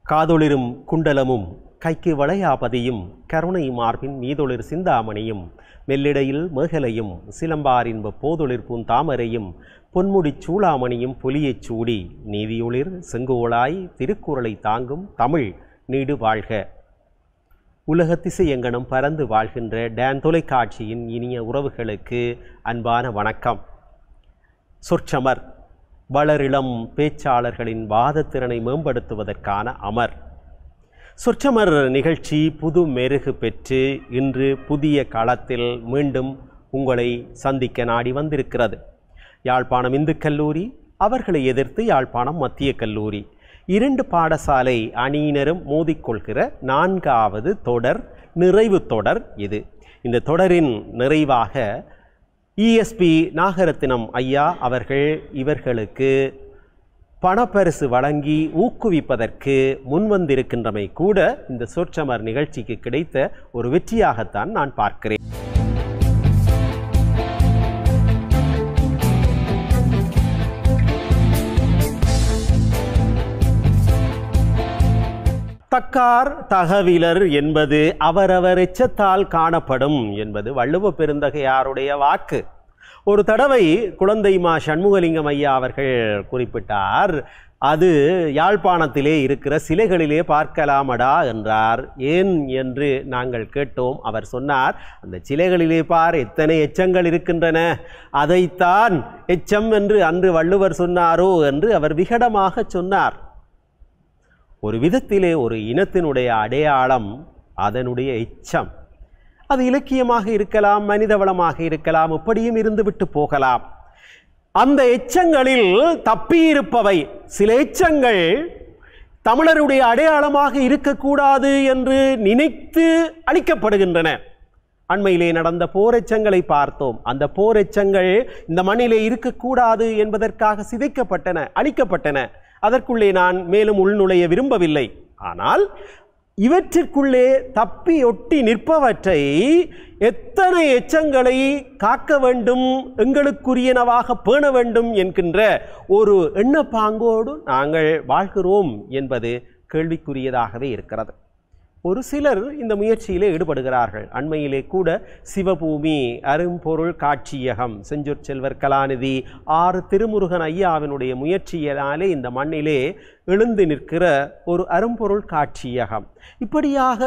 காதொளிரும் குண்டலமும் கைக்கு வளையாபதியும் கருணை மார்பின் மீதொளிர் சிந்தாமணியும் மெல்லிடையில் மேகலையும் சிலம்பாரின்ப போதொளிர் பூந்தாமரையும் பொன்முடிச் சூளாமணியும் புலியைச் சூடி நீதியொளிர் செங்கோலாய் திருக்குறளை தாங்கும் தமிழ் நீடு வாழ்க உலக திசையெங்கனம் பறந்து வாழ்கின்ற டேன் தொலைக்காட்சியின் இனிய உறவுகளுக்கு அன்பான வணக்கம் சொற்சமர் வளரிளம் பேச்சாளர்களின் வாதத்திறனை மேம்படுத்துவதற்கான அமர் சொற்சமர் நிகழ்ச்சி புது மெருகு பெற்று இன்று புதிய களத்தில் மீண்டும் உங்களை சந்திக்க நாடி வந்திருக்கிறது யாழ்ப்பாணம் இந்து கல்லூரி அவர்களை எதிர்த்து யாழ்ப்பாணம் மத்திய கல்லூரி இரண்டு பாடசாலை அணியினரும் மோதிக்கொள்கிற நான்காவது தொடர் நிறைவு தொடர் இது இந்த தொடரின் நிறைவாக இஎஸ்பி நாகரத்தினம் ஐயா அவர்கள் இவர்களுக்கு பணப்பரிசு வழங்கி ஊக்குவிப்பதற்கு முன்வந்திருக்கின்றமை கூட இந்த சொற்சமர் நிகழ்ச்சிக்கு கிடைத்த ஒரு வெற்றியாகத்தான் நான் பார்க்கிறேன் தக்கார் தகவிலர் என்பது அவரவர் எச்சத்தால் காணப்படும் என்பது வள்ளுவ பெருந்தகையாருடைய வாக்கு ஒரு தடவை குழந்தை மா சண்முகலிங்கம் ஐயா அவர்கள் குறிப்பிட்டார் அது யாழ்ப்பாணத்திலே இருக்கிற சிலைகளிலே பார்க்கலாமடா என்றார் ஏன் என்று நாங்கள் கேட்டோம் அவர் சொன்னார் அந்த சிலைகளிலே பார் எத்தனை எச்சங்கள் இருக்கின்றன அதைத்தான் எச்சம் என்று அன்று வள்ளுவர் சொன்னாரோ என்று அவர் விகடமாக சொன்னார் ஒரு விதத்திலே ஒரு இனத்தினுடைய அடையாளம் அதனுடைய எச்சம் அது இலக்கியமாக இருக்கலாம் மனிதவளமாக இருக்கலாம் எப்படியும் இருந்துவிட்டு போகலாம் அந்த எச்சங்களில் தப்பியிருப்பவை சில எச்சங்கள் தமிழருடைய அடையாளமாக இருக்கக்கூடாது என்று நினைத்து அளிக்கப்படுகின்றன அண்மையிலே நடந்த போரெச்சங்களை பார்த்தோம் அந்த போரெச்சங்கள் இந்த மண்ணிலே இருக்கக்கூடாது என்பதற்காக சிதைக்கப்பட்டன அழிக்கப்பட்டன அதற்குள்ளே நான் மேலும் உள்நுழைய விரும்பவில்லை ஆனால் இவற்றிற்குள்ளே தப்பி ஒட்டி நிற்பவற்றை எத்தனை எச்சங்களை காக்க வேண்டும் எங்களுக்குரியனவாக பேண வேண்டும் என்கின்ற ஒரு எண்ணப்பாங்கோடு நாங்கள் வாழ்கிறோம் என்பது கேள்விக்குரியதாகவே இருக்கிறது ஒரு சிலர் இந்த முயற்சியிலே ஈடுபடுகிறார்கள் அண்மையிலே கூட சிவபூமி அரும்பொருள் காட்சியகம் செஞ்சொற் செல்வர் கலாநிதி ஆறு திருமுருகன் ஐயாவினுடைய முயற்சியினாலே இந்த மண்ணிலே எழுந்து நிற்கிற ஒரு அரும்பொருள் காட்சியகம் இப்படியாக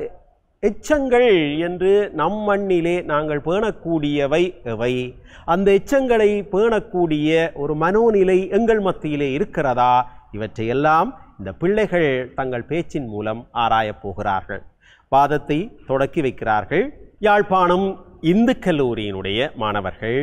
எச்சங்கள் என்று நம் மண்ணிலே நாங்கள் பேணக்கூடியவை எவை அந்த எச்சங்களை பேணக்கூடிய ஒரு மனோநிலை எங்கள் மத்தியிலே இருக்கிறதா இவற்றையெல்லாம் இந்த பிள்ளைகள் தங்கள் பேச்சின் மூலம் ஆராயப் போகிறார்கள் வாதத்தை தொடக்கி வைக்கிறார்கள் யாழ்ப்பாணம் இந்து கல்லூரியினுடைய மாணவர்கள்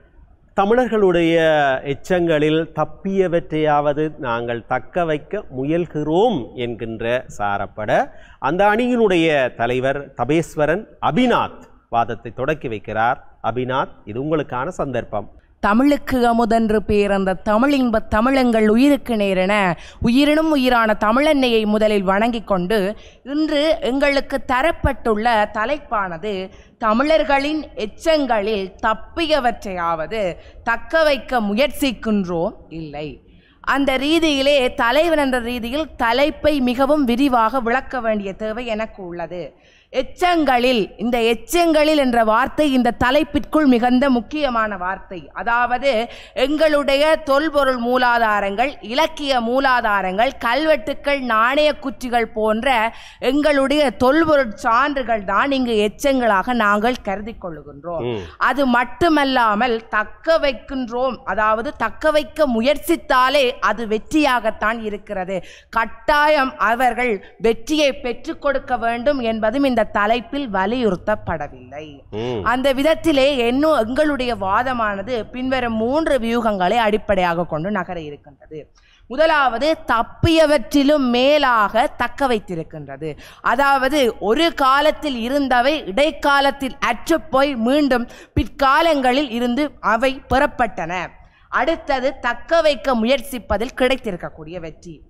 தமிழர்களுடைய எச்சங்களில் தப்பியவற்றையாவது நாங்கள் தக்க வைக்க முயல்கிறோம் என்கின்ற சாரப்பட அந்த அணியினுடைய தலைவர் தபேஸ்வரன் அபிநாத் வாதத்தை தொடக்கி வைக்கிறார் அபிநாத் இது உங்களுக்கான சந்தர்ப்பம் தமிழுக்கு அமுதென்று பேரந்த தமிழின்ப தமிழங்கள் உயிருக்கு நேரென உயிரினும் உயிரான தமிழன்னையை முதலில் வணங்கிக் கொண்டு இன்று எங்களுக்கு தரப்பட்டுள்ள தலைப்பானது தமிழர்களின் எச்சங்களில் தப்பியவற்றையாவது தக்க வைக்க முயற்சிக்கின்றோம் இல்லை அந்த ரீதியிலே தலைவன் என்ற ரீதியில் தலைப்பை மிகவும் விரிவாக விளக்க வேண்டிய தேவை எனக்கு உள்ளது எச்சங்களில் இந்த எச்சங்களில் என்ற வார்த்தை இந்த தலைப்பிற்குள் மிகுந்த முக்கியமான வார்த்தை அதாவது எங்களுடைய தொல்பொருள் மூலாதாரங்கள் இலக்கிய மூலாதாரங்கள் கல்வெட்டுக்கள் நாணய குச்சிகள் போன்ற எங்களுடைய தொல்பொருள் சான்றுகள் தான் இங்கு எச்சங்களாக நாங்கள் கருதி கொள்ளுகின்றோம் ம். அது மட்டுமல்லாமல் தக்க வைக்கின்றோம் அதாவது தக்க வைக்க முயற்சித்தாலே அது வெற்றியாகத்தான் இருக்கிறது கட்டாயம் அவர்கள் வெற்றியை பெற்றுக் கொடுக்க வேண்டும் என்பதும் இந்த தலைப்பில் வலியுறுத்தப்படவில்லை ம். அந்த விதத்திலே இன்னும் எங்களுடைய வாதமானது பின்வரும் மூன்று வியூகங்களை அடிப்படையாக கொண்டு நகர இருக்கின்றது முதலாவது தப்பியவற்றிலும் மேலாக தக்க வைத்திருக்கின்றது அதாவது ஒரு காலத்தில் இருந்தவை இடைக்காலத்தில் அற்றுப்போய் மீண்டும் பிற்காலங்களில் இருந்து அவை பெறப்பட்டன அடுத்தது தக்க வைக்க முயற்சிப்பதில் கிடைத்திருக்கக்கூடிய வெற்றி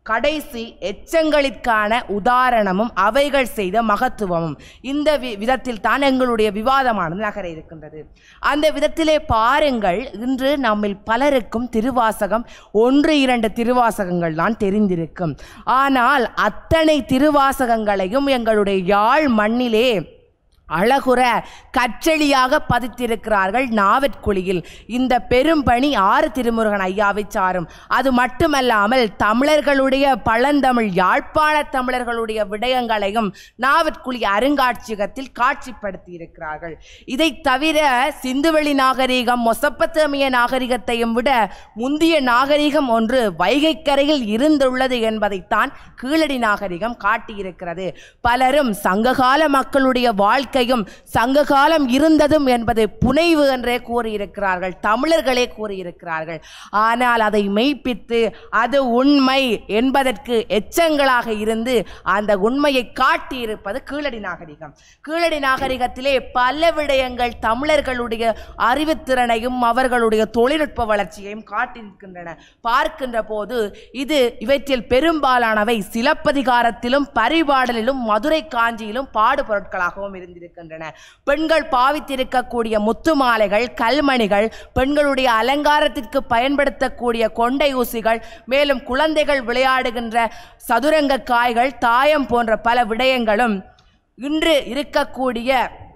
கடைசி எச்சங்களிற்கான உதாரணமும் அவைகள் செய்த மகத்துவமும் இந்த வி விதத்தில் தான் எங்களுடைய விவாதமானது நகர இருக்கின்றது அந்த விதத்திலே பாருங்கள் இன்று நம்மில் பலருக்கும் திருவாசகம் ஒன்று இரண்டு திருவாசகங்கள் தான் தெரிந்திருக்கும் ஆனால் அத்தனை திருவாசகங்களையும் எங்களுடைய யாழ் மண்ணிலே அழகுற கற்றளியாக பதித்திருக்கிறார்கள் நாவற்குழியில் இந்த பெரும்பணி ஆறு திருமுருகன் ஐயாவை சாரும் அது மட்டுமல்லாமல் தமிழர்களுடைய பழந்தமிழ் யாழ்ப்பாண தமிழர்களுடைய விடயங்களையும் நாவற்குழி அருங்காட்சியகத்தில் காட்சிப்படுத்தி இருக்கிறார்கள் இதை தவிர சிந்துவெளி நாகரிகம் மொசப்பத்தமிய நாகரிகத்தையும் விட முந்திய நாகரிகம் ஒன்று வைகைக்கரையில் இருந்துள்ளது என்பதைத்தான் கீழடி நாகரிகம் காட்டியிருக்கிறது பலரும் சங்ககால மக்களுடைய வாழ்க்கையும் சங்ககாலம் இருந்ததும் என்பது புனைவு என்றே கூறியிருக்கிறார்கள் தமிழர்களே கூறியிருக்கிறார்கள் ஆனால் அதை மெய்ப்பித்து அது உண்மை என்பதற்கு எச்சங்களாக இருந்து அந்த உண்மையை காட்டியிருப்பது கீழடி நாகரிகம் கீழடி நாகரிகத்திலே பல விடயங்கள் தமிழர்களுடைய அறிவுத்திறனையும் அவர்களுடைய தொழில்நுட்ப வளர்ச்சியையும் காட்டியிருக்கின்றன பார்க்கின்ற போது இது இவற்றில் பெரும்பாலானவை சிலப்பதிகாரத்திலும் பரிபாடலிலும் மதுரை காஞ்சியிலும் பாடுபொருட்களாகவும் இருந்திருக்கின்றன பெண்கள் பாவித்திருக்கக்கூடிய முத்து மாலைகள் கல்மணிகள் பெண்களுடைய அலங்காரத்திற்கு பயன்படுத்தக்கூடிய கொண்டை ஊசிகள் மேலும் குழந்தைகள் விளையாடுகின்ற சதுரங்க காய்கள் தாயம் போன்ற பல விடயங்களும் இன்று இருக்கக்கூடிய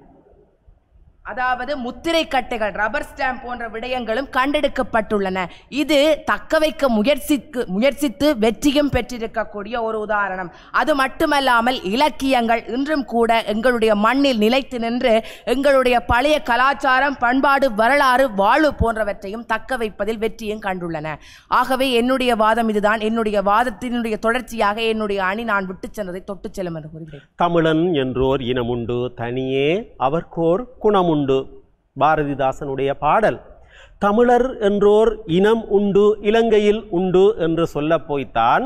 அதாவது முத்திரை கட்டைகள் ரப்பர் ஸ்டாம்ப் போன்ற விடயங்களும் கண்டெடுக்கப்பட்டுள்ளன இது தக்க வைக்க முயற்சிக்கு முயற்சித்து வெற்றியும் பெற்றிருக்கக்கூடிய ஒரு உதாரணம் அது மட்டுமல்லாமல் இலக்கியங்கள் இன்றும் கூட எங்களுடைய மண்ணில் நிலைத்து நின்று எங்களுடைய பழைய கலாச்சாரம் பண்பாடு வரலாறு வாழ்வு போன்றவற்றையும் தக்க வைப்பதில் வெற்றியும் கண்டுள்ளன ஆகவே என்னுடைய வாதம் இதுதான் என்னுடைய வாதத்தினுடைய தொடர்ச்சியாக என்னுடைய அணி நான் விட்டுச் சென்றதை தொட்டுச் செல்லும் என்று கூறுகிறேன் தமிழன் என்றோர் இனமுண்டு தனியே அவர்க்கோர் குணமுண்டு பாரதிதாசனுடைய பாடல் தமிழர் என்றோர் இனம் உண்டு இலங்கையில் உண்டு என்று சொல்லப் போய்த்தான்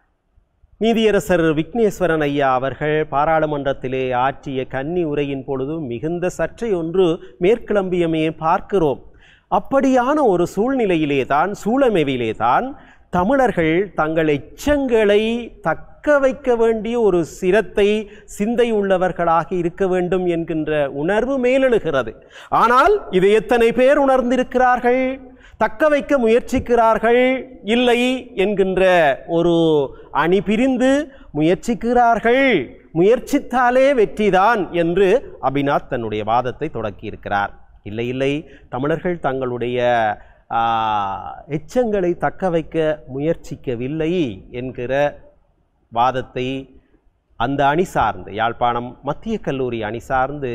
நீதியரசர் விக்னேஸ்வரன் ஐயா அவர்கள் பாராளுமன்றத்திலே ஆற்றிய கன்னி உரையின் பொழுது மிகுந்த சர்ச்சை ஒன்று மேற்கிளம்பியமே பார்க்கிறோம் அப்படியான ஒரு சூழ்நிலையிலே தான் சூழமைவிலே தான் தமிழர்கள் தங்கள் எச்சங்களை தக்க வைக்க வேண்டிய ஒரு சிரத்தை சிந்தை உள்ளவர்களாக இருக்க வேண்டும் என்கின்ற உணர்வு மேலெழுகிறது ஆனால் இதை எத்தனை பேர் உணர்ந்திருக்கிறார்கள் தக்க வைக்க முயற்சிக்கிறார்கள் இல்லை என்கின்ற ஒரு அணி பிரிந்து முயற்சிக்கிறார்கள் முயற்சித்தாலே வெற்றிதான் என்று அபிநாத் தன்னுடைய வாதத்தை தொடக்கியிருக்கிறார் இல்லை இல்லை தமிழர்கள் தங்களுடைய ஆ, எச்சங்களை தக்க வைக்க முயற்சிக்கவில்லை என்கிற வாதத்தை அந்த அணி சார்ந்து யாழ்ப்பாணம் மத்திய கல்லூரி அணி சார்ந்து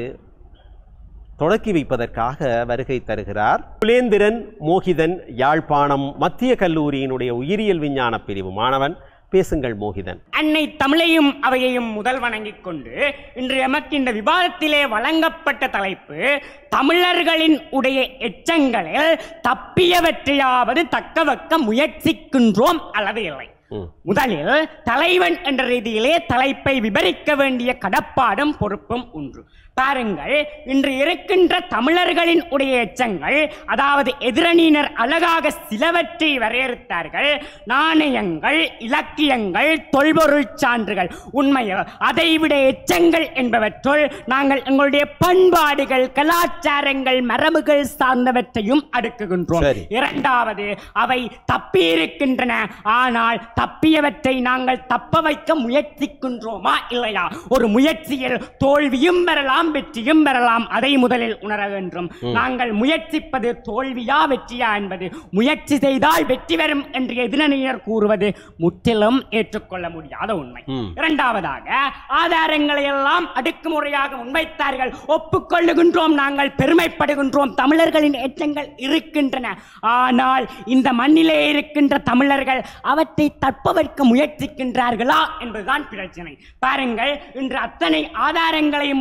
தொடக்கி வைப்பதற்காக வருகை தருகிறார் குலேந்திரன் மோகிதன் யாழ்ப்பாணம் மத்திய கல்லூரியினுடைய உயிரியல் விஞ்ஞான பிரிவு மாணவன் பேசுங்கள் மோகிதன் அன்னை தமிழையும் அவையையும் முதல் வணங்கிக் கொண்டு இன்று எமக்கு இந்த விவாதத்திலே வழங்கப்பட்ட தலைப்பு தமிழர்களின் உடைய எச்சங்களில் தப்பியவற்றையாவது தக்க வைக்க முயற்சிக்கின்றோம் அல்லது இல்லை ம். முதலில் தலைவன் என்ற ரீதியிலே தலைப்பை விவரிக்க வேண்டிய கடப்பாடும் பொறுப்பும் உண்டு பாருங்கள் இன்று இருக்கின்ற தமிழர்களின் உடைய எச்சங்கள் அதாவது எதிரணியினர் அழகாக சிலவற்றை வரையறுத்தார்கள் நாணயங்கள் இலக்கியங்கள் தொல்பொருள் சான்றுகள் உண்மையோ அதைவிட எச்சங்கள் என்பவற்றுள் நாங்கள் எங்களுடைய பண்பாடுகள் கலாச்சாரங்கள் மரபுகள் சார்ந்தவற்றையும் அடுக்குகின்றோம் சரி. இரண்டாவது அவை தப்பியிருக்கின்றன ஆனால் தப்பியவற்றை நாங்கள் தப்ப வைக்க முயற்சிக்கின்றோமா இல்லையா ஒரு முயற்சியில் தோல்வியும் பெறலாம் வெற்றியும் பெறலாம் அதை முதலில் உணர வேண்டும் நாங்கள் முயற்சிப்பது தோல்வியா வெற்றியா என்பது முயற்சி செய்தால் வெற்றி வரும் என்று எதிரணியினர் கூறுவது முற்றிலும் ஏற்றுக்கொள்ள முடியாத உண்மை ம். இரண்டாவதாக ஆதாரங்களை எல்லாம் அடுக்குமுறையாக முன்வைத்தார்கள் ஒப்புக்கொள்ளுகின்றோம் நாங்கள் பெருமைப்படுகின்றோம் தமிழர்களின் எச்சங்கள் இருக்கின்றன ஆனால் இந்த மண்ணிலே இருக்கின்ற தமிழர்கள் அவற்றை தற்பவைக்க முயற்சிக்கின்றார்களா என்பதுதான் பிரச்சனை பாருங்கள் இன்று அத்தனை ஆதாரங்களையும் முன்வைத்தார்கள்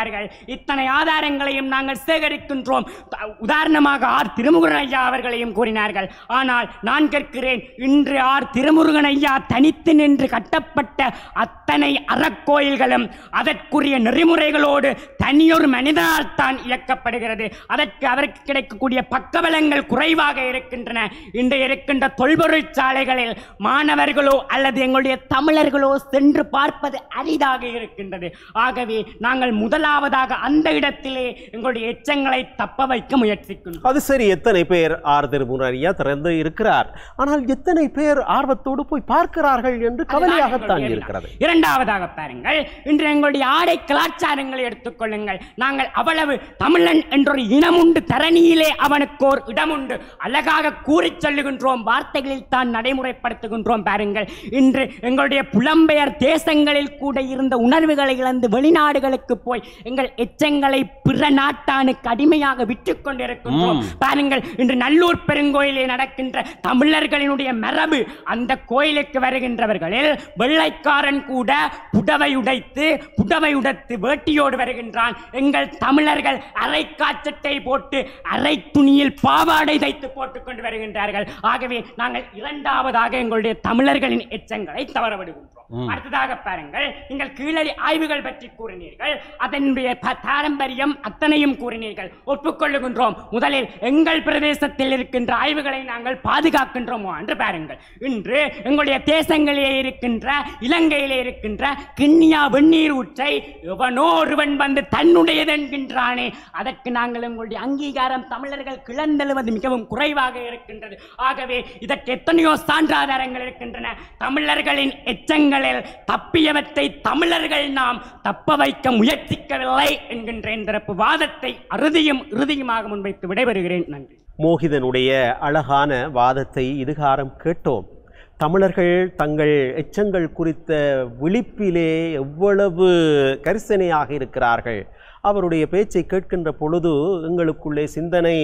சொல்கிறார்கள் இத்தனை ஆதாரங்களையும் நாங்கள் சேகரிக்கின்றோம் த- உதாரணமாக ஆர் திருமுருகன் ஐயா அவர்களையும் கூறினார்கள் ஆனால் நான் கேட்கிறேன் இன்று ஆர் திருமுருகன் ஐயா தனித்து நின்று கட்டப்பட்ட அத்தனை அறக்கோயில்களும் அதற்குரிய நெறிமுறைகளோடு தனியொரு மனிதனால் தான் இயக்கப்படுகிறது அதற்கு அவருக்கு கிடைக்கக்கூடிய பக்கபலங்கள் குறைவாக இருக்கின்றன இன்று இருக்கின்ற தொல்பொருள் சாலைகளில் மாணவர்களோ அல்லது எங்களுடைய தமிழர்களோ சென்று பார்ப்பது அரிதாக இருக்கின்றது ஆகவே நாங்கள் முதலாவதாக அந்த இடத்திலே எங்களுடைய எச்சங்களை தப்ப வைக்க முயற்சிக்கின்றோம் அது சரி எத்தனை பேர் ஆர் திருமுறையா திறந்து இருக்கிறார் ஆனால் எத்தனை பேர் ஆர்வத்தோடு போய் பார்க்கிறார்கள் என்று கவலையாகத்தான் இருக்கிறது இரண்டாவதாக பாருங்கள் இன்று எங்களுடைய ஆடை கலாச்சாரங்களை எடுத்துக்கொள்ளுங்கள் நாங்கள் அவ்வளவு தமிழன் என்றொரு இனமுண்டு தரணியிலே அவனுக்கு ஒரு இடமுண்டு அழகாக கூறிச் சொல்லுகின்றோம் வார்த்தைகளில் தான் நடைமுறைப்படுத்துகின்றோம் பாருங்கள் இன்று எங்களுடைய புலம்பெயர் தேசங்களில் கூட இருந்த உணர்வுகளை இழந்து வெளிநாடுகளுக்கு போய் எங்கள் எச்சங்களை பிற நாட்டானுக்கு அடிமையாக விற்றுக் கொண்டிருக்கின்றோம் பாருங்கள் இன்று நல்லூர் பெருங்கோயிலே நடக்கின்ற தமிழர்களினுடைய மரபு அந்த கோயிலுக்கு வருகின்றவர்களில் வெள்ளைக்காரன் கூட புடவை உடைத்து புடவை உடைத்து வேட்டியோடு வருகின்றான் எங்கள் தமிழர்கள் அரை காச்சட்டை போட்டு அரை துணியில் பாவாடை தைத்து போட்டுக் கொண்டு வருகின்றார்கள் ஆகவே நாங்கள் இரண்டாவதாக எங்களுடைய தமிழர்களின் எச்சங்களை தவறவிடுகின்றோம் அடுத்ததாக பாருங்கள் நீங்கள் கீழடி ஆய்வுகள் பற்றி கூறினீர்கள் அதனுடைய ப- பாரம்பரியம் அத்தனையும் கூறினீர்கள் ஒப்புக்கொள்ளுகின்றோம் முதலில் எங்கள் பிரதேசத்தில் இருக்கின்ற ஆய்வுகளை நாங்கள் பாதுகாக்கின்றோமோ என்று பாருங்கள் இன்று எங்களுடைய தேசங்களிலே இருக்கின்ற இலங்கையிலே இருக்கின்ற கிண்ணியா வெந்நீர் ஊற்றை எவனோ ஒருவன் வந்து தன்னுடையது என்கின்றானே அதற்கு நாங்கள் எங்களுடைய அங்கீகாரம் தமிழர்கள் கிளந்தெழுவது மிகவும் குறைவாக இருக்கின்றது ஆகவே இதற்கு எத்தனையோ சான்றாதாரங்கள் இருக்கின்றன தமிழர்களின் எச்சங்களில் தப்பியவற்றை தமிழர்கள் நாம் தப்ப வைக்க முயற்சிக்கவில்லை என்கின்ற இந்த வாதத்தை அறுதியும் இறுதியுமாக முன்வைத்து விடைபெறுகிறேன் நன்றி மோகிதனுடைய அழகான வாதத்தை இதுகாரம் கேட்டோம் தமிழர்கள் தங்கள் எச்சங்கள் குறித்த விழிப்பிலே எவ்வளவு கரிசனையாக இருக்கிறார்கள் அவருடைய பேச்சை கேட்கின்ற பொழுது எங்களுக்குள்ளே சிந்தனை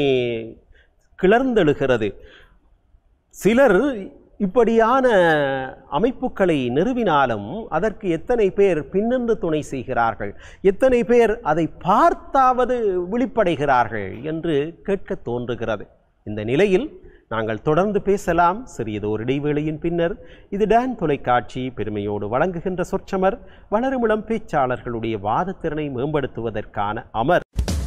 கிளர்ந்தெழுகிறது சிலர் இப்படியான அமைப்புகளை நிறுவினாலும் அதற்கு எத்தனை பேர் பின்னின்று துணை செய்கிறார்கள் எத்தனை பேர் அதை பார்த்தாவது விழிப்படைகிறார்கள் என்று கேட்க தோன்றுகிறது இந்த நிலையில் நாங்கள் தொடர்ந்து பேசலாம் சிறியதோர் இடைவேளையின் பின்னர் இது டான் தொலைக்காட்சி பெருமையோடு வழங்குகின்ற சொற்றமர் வளருமிளம் பேச்சாளர்களுடைய வாதத்திறனை மேம்படுத்துவதற்கான அமர்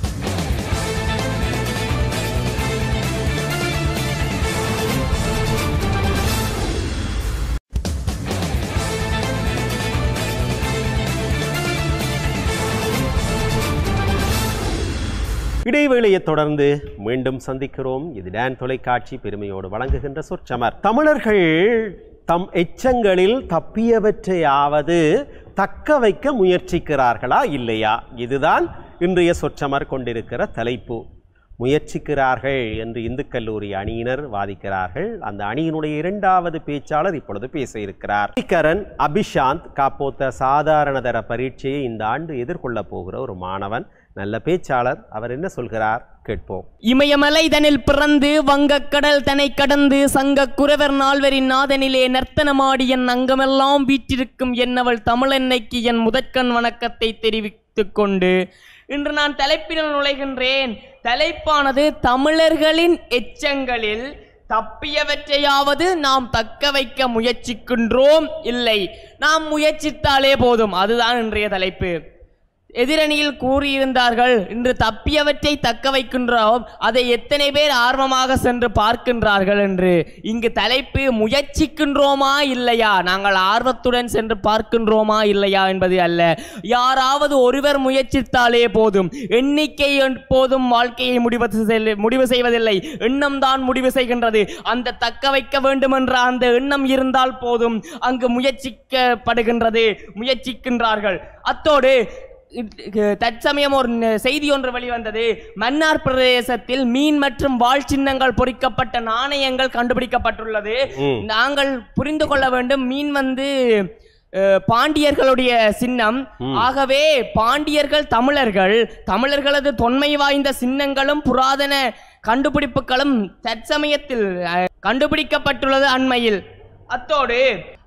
இடைவேளையை தொடர்ந்து மீண்டும் சந்திக்கிறோம் இது டான் தொலைக்காட்சி பெருமையோடு வழங்குகின்ற சொற்சமர் தமிழர்கள் தம் எச்சங்களில் தப்பியவற்றையாவது தக்க வைக்க முயற்சிக்கிறார்களா இல்லையா இதுதான் இன்றைய சொற்றமர் கொண்டிருக்கிற தலைப்பு முயற்சிக்கிறார்கள் என்று இந்து கல்லூரி அணியினர் வாதிக்கிறார்கள் அந்த அணியினுடைய இரண்டாவது பேச்சாளர் இப்பொழுது பேச இருக்கிறார் கரண் அபிஷாந்த் காப்போத்த சாதாரணதர பரீட்சையை இந்த ஆண்டு எதிர்கொள்ளப் போகிற ஒரு மாணவன் நல்ல பேச்சாளர் அவர் என்ன சொல்கிறார் கேட்போம் இமயமலை தனில் பிறந்து வங்கக்கடல் தனை கடந்து சங்க குரவர் நால்வரின் நாதனிலே நர்த்தனமாடி என் அங்கமெல்லாம் வீற்றிருக்கும் என்னவள் தமிழென்னைக்கு என் முதற்கண் வணக்கத்தை தெரிவித்துக் கொண்டு இன்று நான் தலைப்பினுள் நுழைகின்றேன் தலைப்பானது தமிழர்களின் எச்சங்களில் தப்பியவற்றையாவது நாம் தக்க வைக்க முயற்சிக்கின்றோம் இல்லை நாம் முயற்சித்தாலே போதும் அதுதான் இன்றைய தலைப்பு எதிரணியில் கூறியிருந்தார்கள் இன்று தப்பியவற்றை தக்க வைக்கின்றோம் அதை எத்தனை பேர் ஆர்வமாக சென்று பார்க்கின்றார்கள் என்று இங்கு தலைப்பு முயற்சிக்கின்றோமா இல்லையா நாங்கள் ஆர்வத்துடன் சென்று பார்க்கின்றோமா இல்லையா என்பது அல்ல யாராவது ஒருவர் முயற்சித்தாலே போதும் எண்ணிக்கை எப்போதும் வாழ்க்கையை முடிவு செல்- முடிவு செய்வதில்லை எண்ணம் தான் முடிவு செய்கின்றது அந்த தக்க வைக்க வேண்டும் என்ற அந்த எண்ணம் இருந்தால் போதும் அங்கு முயற்சிக்கப்படுகின்றது முயற்சிக்கின்றார்கள் அத்தோடு இது- தற்சமயம் ஒரு ந- செய்தி ஒன்று வெளிவந்தது மன்னார் பிரதேசத்தில் மீன் மற்றும் வாழ் சின்னங்கள் பொறிக்கப்பட்ட நாணயங்கள் கண்டுபிடிக்கப்பட்டுள்ளது நாங்கள் புரிந்து கொள்ள வேண்டும் மீன் வந்து அஹ், பாண்டியர்களுடைய சின்னம் ஆகவே பாண்டியர்கள் தமிழர்கள் தமிழர்களது தொன்மை வாய்ந்த சின்னங்களும் புராதன கண்டுபிடிப்புகளும் தற்சமயத்தில் அஹ், கண்டுபிடிக்கப்பட்டுள்ளது அண்மையில் அத்தோடு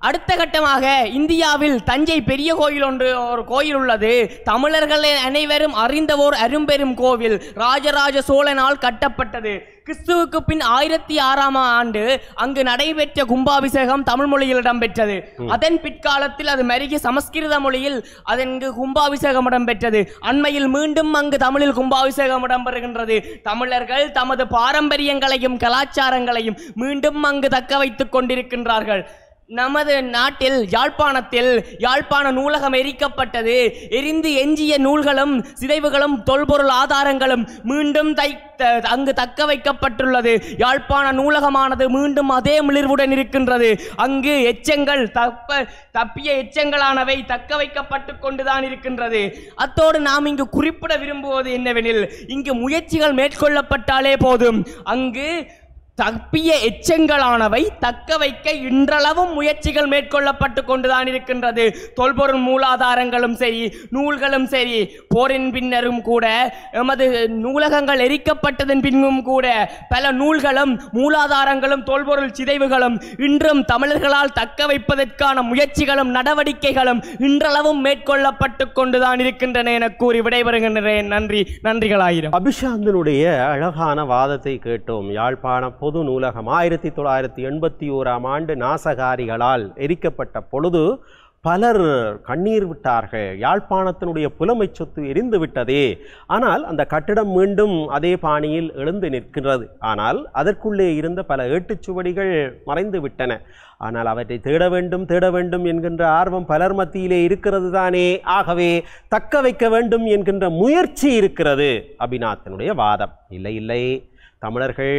அடுத்த கட்டமாக இந்தியாவில் தஞ்சை பெரிய கோயில் ஒன்று ஒரு கோயில் உள்ளது தமிழர்கள் அனைவரும் அறிந்த ஓர் அரும்பெரும் கோவில் ராஜராஜ சோழனால் கட்டப்பட்டது கிறிஸ்துவுக்கு பின் ஆயிரத்தி ஆறாம் ஆண்டு அங்கு நடைபெற்ற கும்பாபிஷேகம் தமிழ் மொழியில் இடம்பெற்றது அதன் பிற்காலத்தில் அது மருகிய சமஸ்கிருத மொழியில் அதற்கு கும்பாபிஷேகம் இடம்பெற்றது அண்மையில் மீண்டும் அங்கு தமிழில் கும்பாபிஷேகம் இடம்பெறுகின்றது தமிழர்கள் தமது பாரம்பரியங்களையும் கலாச்சாரங்களையும் மீண்டும் அங்கு தக்க வைத்துக் கொண்டிருக்கின்றார்கள் நமது நாட்டில் யாழ்ப்பாணத்தில் யாழ்ப்பாண நூலகம் எரிக்கப்பட்டது எரிந்து எஞ்சிய நூல்களும் சிதைவுகளும் தொல்பொருள் ஆதாரங்களும் மீண்டும் தை த- அங்கு தக்க வைக்கப்பட்டுள்ளது யாழ்ப்பாண நூலகமானது மீண்டும் அதே மிளிர்வுடன் இருக்கின்றது அங்கு எச்சங்கள் தப்ப தப்பிய எச்சங்களானவை தக்க வைக்கப்பட்டு கொண்டுதான் இருக்கின்றது அத்தோடு நாம் இங்கு குறிப்பிட விரும்புவது என்னவெனில் இங்கு முயற்சிகள் மேற்கொள்ளப்பட்டாலே போதும் அங்கு தப்பிய எச்சங்களானவை தக்க வைக்க இன்றளவும் முயற்சிகள் மேற்கொள்ளப்பட்டு கொண்டுதான் இருக்கின்றது தொல்பொருள் மூலாதாரங்களும் சரி நூல்களும் சரி போரின் பின்னரும் கூட எமது நூலகங்கள் எரிக்கப்பட்டதன் பின்னும் கூட பல நூல்களும் மூலாதாரங்களும் தொல்பொருள் சிதைவுகளும் இன்றும் தமிழர்களால் தக்க வைப்பதற்கான முயற்சிகளும் நடவடிக்கைகளும் இன்றளவும் மேற்கொள்ளப்பட்டு கொண்டுதான் இருக்கின்றன என கூறி விடைபெறுகின்றேன் நன்றி நன்றிகளாயிரம் அபிஷாந்தனுடைய அழகான வாதத்தை கேட்டோம் யாழ்ப்பாண பொது நூலகம் ஆயிரத்தி தொள்ளாயிரத்தி எண்பத்தி ஓராம் ஆண்டு நாசகாரிகளால் எரிக்கப்பட்ட பொழுது பலர் கண்ணீர் விட்டார்கள் யாழ்ப்பாணத்தினுடைய புலமை சொத்து எரிந்து விட்டதே ஆனால் அந்த கட்டிடம் மீண்டும் அதே பாணியில் எழுந்து நிற்கிறது ஆனால் அதற்குள்ளே இருந்த பல ஏட்டுச்சுவடிகள் மறைந்து விட்டன ஆனால் அவற்றை தேட வேண்டும் தேட வேண்டும் என்கின்ற ஆர்வம் பலர் மத்தியிலே இருக்கிறது தானே ஆகவே தக்க வைக்க வேண்டும் என்கின்ற முயற்சி இருக்கிறது அபிநாத்தனுடைய வாதம் இல்லை இல்லை தமிழர்கள்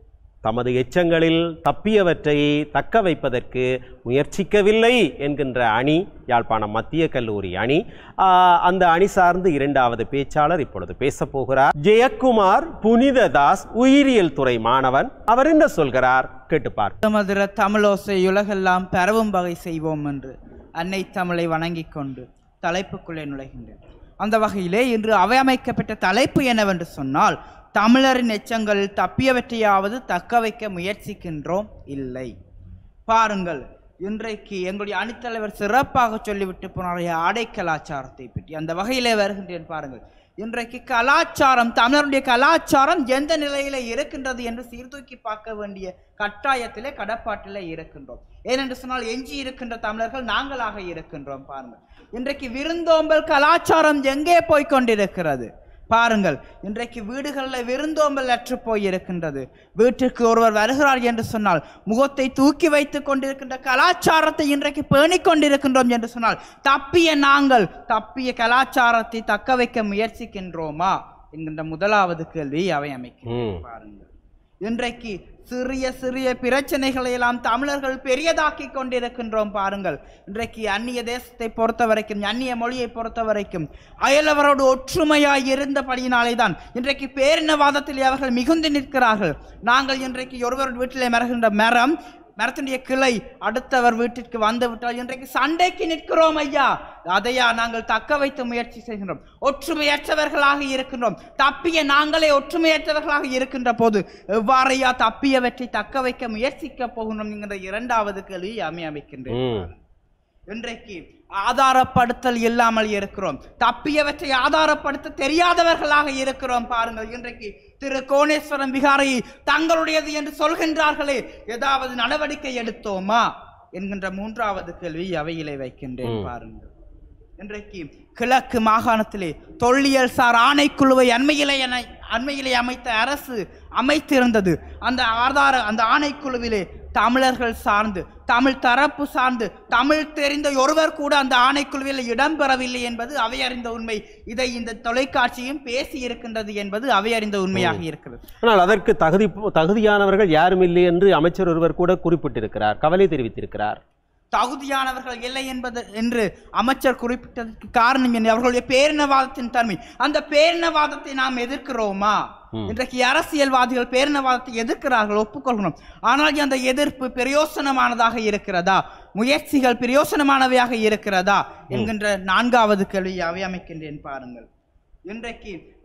தமது எச்சங்களில் தப்பியவற்றை தக்க வைப்பதற்கு முயற்சிக்கவில்லை என்கின்ற அணி யாழ்ப்பாணம் மத்திய கல்லூரி அணி ஆ, அந்த அணி சார்ந்து இரண்டாவது பேச்சாளர் இப்பொழுது பேசப் போகிறார் ஜெயக்குமார் புனிததாஸ் உயிரியல் துறை மாணவன் அவர் என்ன சொல்கிறார் கேட்டுப்பார் மதுர தமிழோசை உலகெல்லாம் பரவும் வகை செய்வோம் என்று அன்னை தமிழை வணங்கிக் கொண்டு தலைப்புக்குள்ளே நுழைகின்றேன் அந்த வகையிலே இன்று அவை அமைக்கப்பட்ட தலைப்பு என்னவென்று சொன்னால் தமிழரின் எச்சங்களில் தப்பியவற்றையாவது தக்க வைக்க முயற்சிக்கின்றோம் இல்லை பாருங்கள் இன்றைக்கு எங்களுடைய அணித்தலைவர் சிறப்பாக சொல்லிவிட்டு போனார் ஆடை கலாச்சாரத்தை பற்றி அந்த வகையிலே வருகின்றேன் பாருங்கள் இன்றைக்கு கலாச்சாரம் தமிழருடைய கலாச்சாரம் எந்த நிலையில இருக்கின்றது என்று சீர்தூக்கி பார்க்க வேண்டிய கட்டாயத்திலே கடப்பாட்டிலே இருக்கின்றோம் ஏனென்று சொன்னால் எஞ்சி இருக்கின்ற தமிழர்கள் நாங்களாக இருக்கின்றோம் பாருங்கள் இன்றைக்கு விருந்தோம்பல் கலாச்சாரம் எங்கே போய் கொண்டிருக்கிறது பாருங்கள் இன்றைக்கு வீடுகளில் விருந்தோம்பல் அற்று போய் இருக்கின்றது வீட்டிற்கு ஒருவர் வருகிறார் என்று சொன்னால் முகத்தை தூக்கி வைத்துக் கொண்டிருக்கின்ற கலாச்சாரத்தை இன்றைக்கு பேணிக் கொண்டிருக்கின்றோம் என்று சொன்னால் தப்பிய நாங்கள் தப்பிய கலாச்சாரத்தை தக்க வைக்க முயற்சிக்கின்றோமா என்கின்ற முதலாவது கேள்வி அவை அமைக்கின்றன ம். பாருங்கள் இன்றைக்கு சிறிய சிறிய பிரச்சனைகளை எல்லாம் தமிழர்கள் பெரியதாக்கி கொண்டிருக்கின்றோம் பாருங்கள் இன்றைக்கு அந்நிய தேசத்தை பொறுத்த வரைக்கும் அந்நிய மொழியை பொறுத்த வரைக்கும் அயலவரோடு ஒற்றுமையாய் இருந்தபடியினாலே தான் இன்றைக்கு பேரினவாதத்தில் அவர்கள் மிகுந்து நிற்கிறார்கள் நாங்கள் இன்றைக்கு ஒருவர் வீட்டிலே மரகின்ற மரம் மரத்தினுடைய கிளை அடுத்தவர் வீட்டிற்கு வந்து விட்டால் இன்றைக்கு சண்டைக்கு நிற்கிறோம் ஐயா அதையா நாங்கள் தக்க வைத்து முயற்சி செய்கின்றோம் ஒற்றுமையற்றவர்களாக இருக்கின்றோம் தப்பிய நாங்களே ஒற்றுமையற்றவர்களாக இருக்கின்ற போது எவ்வாறையா தப்பியவற்றை தக்க வைக்க முயற்சிக்க போகின்றோம் என்கிற இரண்டாவது கேள்வி அமை அமைக்கின்றேன் ம். இன்றைக்கு ஆதாரப்படுத்தல் இல்லாமல் இருக்கிறோம் தப்பியவற்றை ஆதாரப்படுத்த தெரியாதவர்களாக இருக்கிறோம் பாருங்கள் இன்றைக்கு திரு கோணேஸ்வரம் விகாரை தங்களுடையது என்று சொல்கின்றார்களே ஏதாவது நடவடிக்கை எடுத்தோமா என்கின்ற மூன்றாவது கேள்வி அவையிலே வைக்கின்றேன் ம். பாருங்கள் இன்றைக்கு கிழக்கு மாகாணத்திலே தொல்லியல் சார் ஆணைக்குழுவை அண்மையிலே என- அண்மையிலே அமைத்த அரசு அமைத்திருந்தது அந்த ஆதார அந்த ஆணைக்குழுவிலே தமிழர்கள் சார்ந்து தமிழ் தரப்பு சார்ந்து தமிழ் தெரிந்த ஒருவர் கூட அந்த ஆணைக்குழுவில் இடம்பெறவில்லை என்பது அவையறிந்த உண்மை இதை இந்த தொலைக்காட்சியும் பேசி இருக்கின்றது என்பது அவையறிந்த உண்மையாக இருக்கிறது ஆனால் அதற்கு தகுதி தகுதியானவர்கள் யாரும் இல்லை என்று அமைச்சர் ஒருவர் கூட குறிப்பிட்டிருக்கிறார் கவலை தெரிவித்திருக்கிறார் தகுதியானவர்கள் இல்லை என்பது என்று அமைச்சர் குறிப்பிட்டதற்கு காரணம் என்ன அவர்களுடைய பேரினவாதத்தின் தன்மை அந்த பேரினவாதத்தை நாம் எதிர்க்கிறோமா இன்றைக்கு அரசியல்வாதிகள் பேரினவாதத்தை எதிர்க்கிறார்கள் ஒப்புக்கொள்கிறோம் ஆனால் அந்த எதிர்ப்பு பிரயோசனமானதாக இருக்கிறதா முயற்சிகள் பிரயோசனமானவையாக இருக்கிறதா என்கின்ற நான்காவது கேள்வியை அவை அமைக்கின்றேன் பாருங்கள் இன்றைக்கு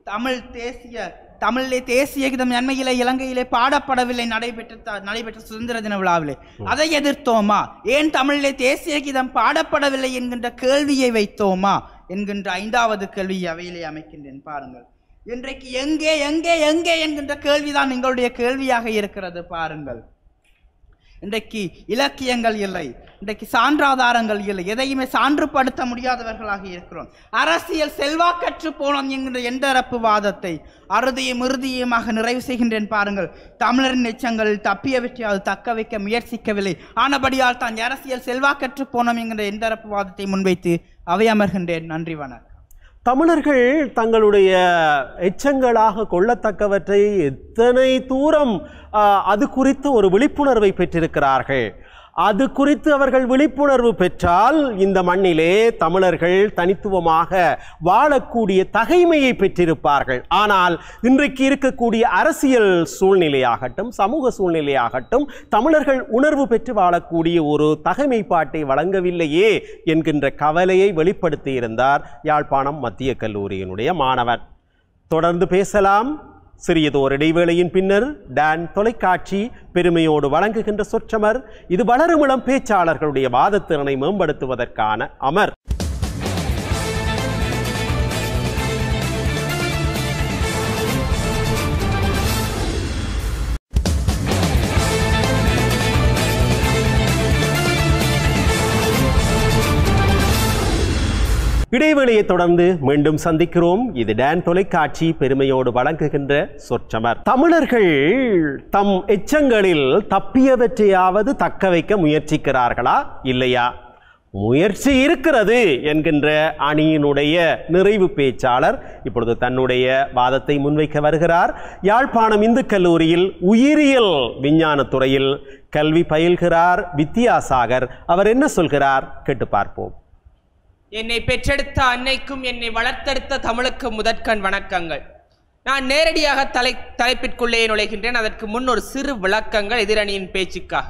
தமிழ் தேசிய தமிழிலே தேசிய கீதம் அண்மையிலே இலங்கையிலே பாடப்படவில்லை நடைபெற்ற த- நடைபெற்ற சுதந்திர தின விழாவிலே அதை எதிர்த்தோமா ஏன் தமிழிலே தேசிய கீதம் பாடப்படவில்லை என்கின்ற கேள்வியை வைத்தோமா என்கின்ற ஐந்தாவது கேள்வி அவையிலே அமைக்கின்றேன் பாருங்கள் இன்றைக்கு எங்கே எங்கே எங்கே என்கின்ற கேள்விதான் எங்களுடைய கேள்வியாக இருக்கிறது பாருங்கள் இன்றைக்கு இலக்கியங்கள் இல்லை இன்றைக்கு சான்றாதாரங்கள் இல்லை எதையுமே சான்றுபடுத்த முடியாதவர்களாக இருக்கிறோம் அரசியல் செல்வாக்கற்று போனோம் என்கின்ற எண்டரப்பு வாதத்தை அறுதியும் இறுதியுமாக நிறைவு செய்கின்றேன் பாருங்கள் தமிழரின் எச்சங்கள் தப்பியவற்றை அது தக்க வைக்க முயற்சிக்கவில்லை ஆனபடியால் தான் அரசியல் செல்வாக்கற்று போனோம் என்கின்ற எண்டரப்பு வாதத்தை முன்வைத்து அவை அமர்கின்றேன் நன்றி வணக்கம் தமிழர்கள் தங்களுடைய எச்சங்களாக கொள்ளத்தக்கவற்றை எத்தனை தூரம் ஆ, அது குறித்து ஒரு விழிப்புணர்வை பெற்றிருக்கிறார்கள் அது குறித்து அவர்கள் விழிப்புணர்வு பெற்றால் இந்த மண்ணிலே தமிழர்கள் தனித்துவமாக வாழக்கூடிய தகைமையை பெற்றிருப்பார்கள் ஆனால் இன்றைக்கு இருக்கக்கூடிய அரசியல் சூழ்நிலையாகட்டும் சமூக சூழ்நிலையாகட்டும் தமிழர்கள் உணர்வு பெற்று வாழக்கூடிய ஒரு தகைமைப்பாட்டை வழங்கவில்லையே என்கின்ற கவலையை வெளிப்படுத்தியிருந்தார் யாழ்ப்பாணம் மத்திய கல்லூரியினுடைய மாணவன் தொடர்ந்து பேசலாம் சிறியதோர் இடைவேளையின் பின்னர் டான் தொலைக்காட்சி பெருமையோடு வழங்குகின்ற சொற்றமர் இது வளரும் இளம் பேச்சாளர்களுடைய வாதத்திறனை மேம்படுத்துவதற்கான அமர் இடைவேளையை தொடர்ந்து மீண்டும் சந்திக்கிறோம் இது டான் தொலைக்காட்சி பெருமையோடு வழங்குகின்ற சொற்றமர் தமிழர்கள் தம் எச்சங்களில் தப்பியவற்றையாவது தக்க வைக்க முயற்சிக்கிறார்களா இல்லையா முயற்சி இருக்கிறது என்கின்ற அணியினுடைய நிறைவு பேச்சாளர் இப்பொழுது தன்னுடைய வாதத்தை முன்வைக்க வருகிறார் யாழ்ப்பாணம் இந்து கல்லூரியில் உயிரியல் விஞ்ஞானத் துறையில் கல்வி பயில்கிறார் வித்யாசாகர் அவர் என்ன சொல்கிறார் கேட்டு பார்ப்போம் என்னை பெற்றெடுத்த அன்னைக்கும் என்னை வளர்த்தெடுத்த தமிழுக்கு முதற்கண் வணக்கங்கள் நான் நேரடியாக தலை தலைப்பிற்குள்ளே நுழைகின்றேன் அதற்கு முன் ஒரு சிறு விளக்கங்கள் எதிரணியின் பேச்சுக்காக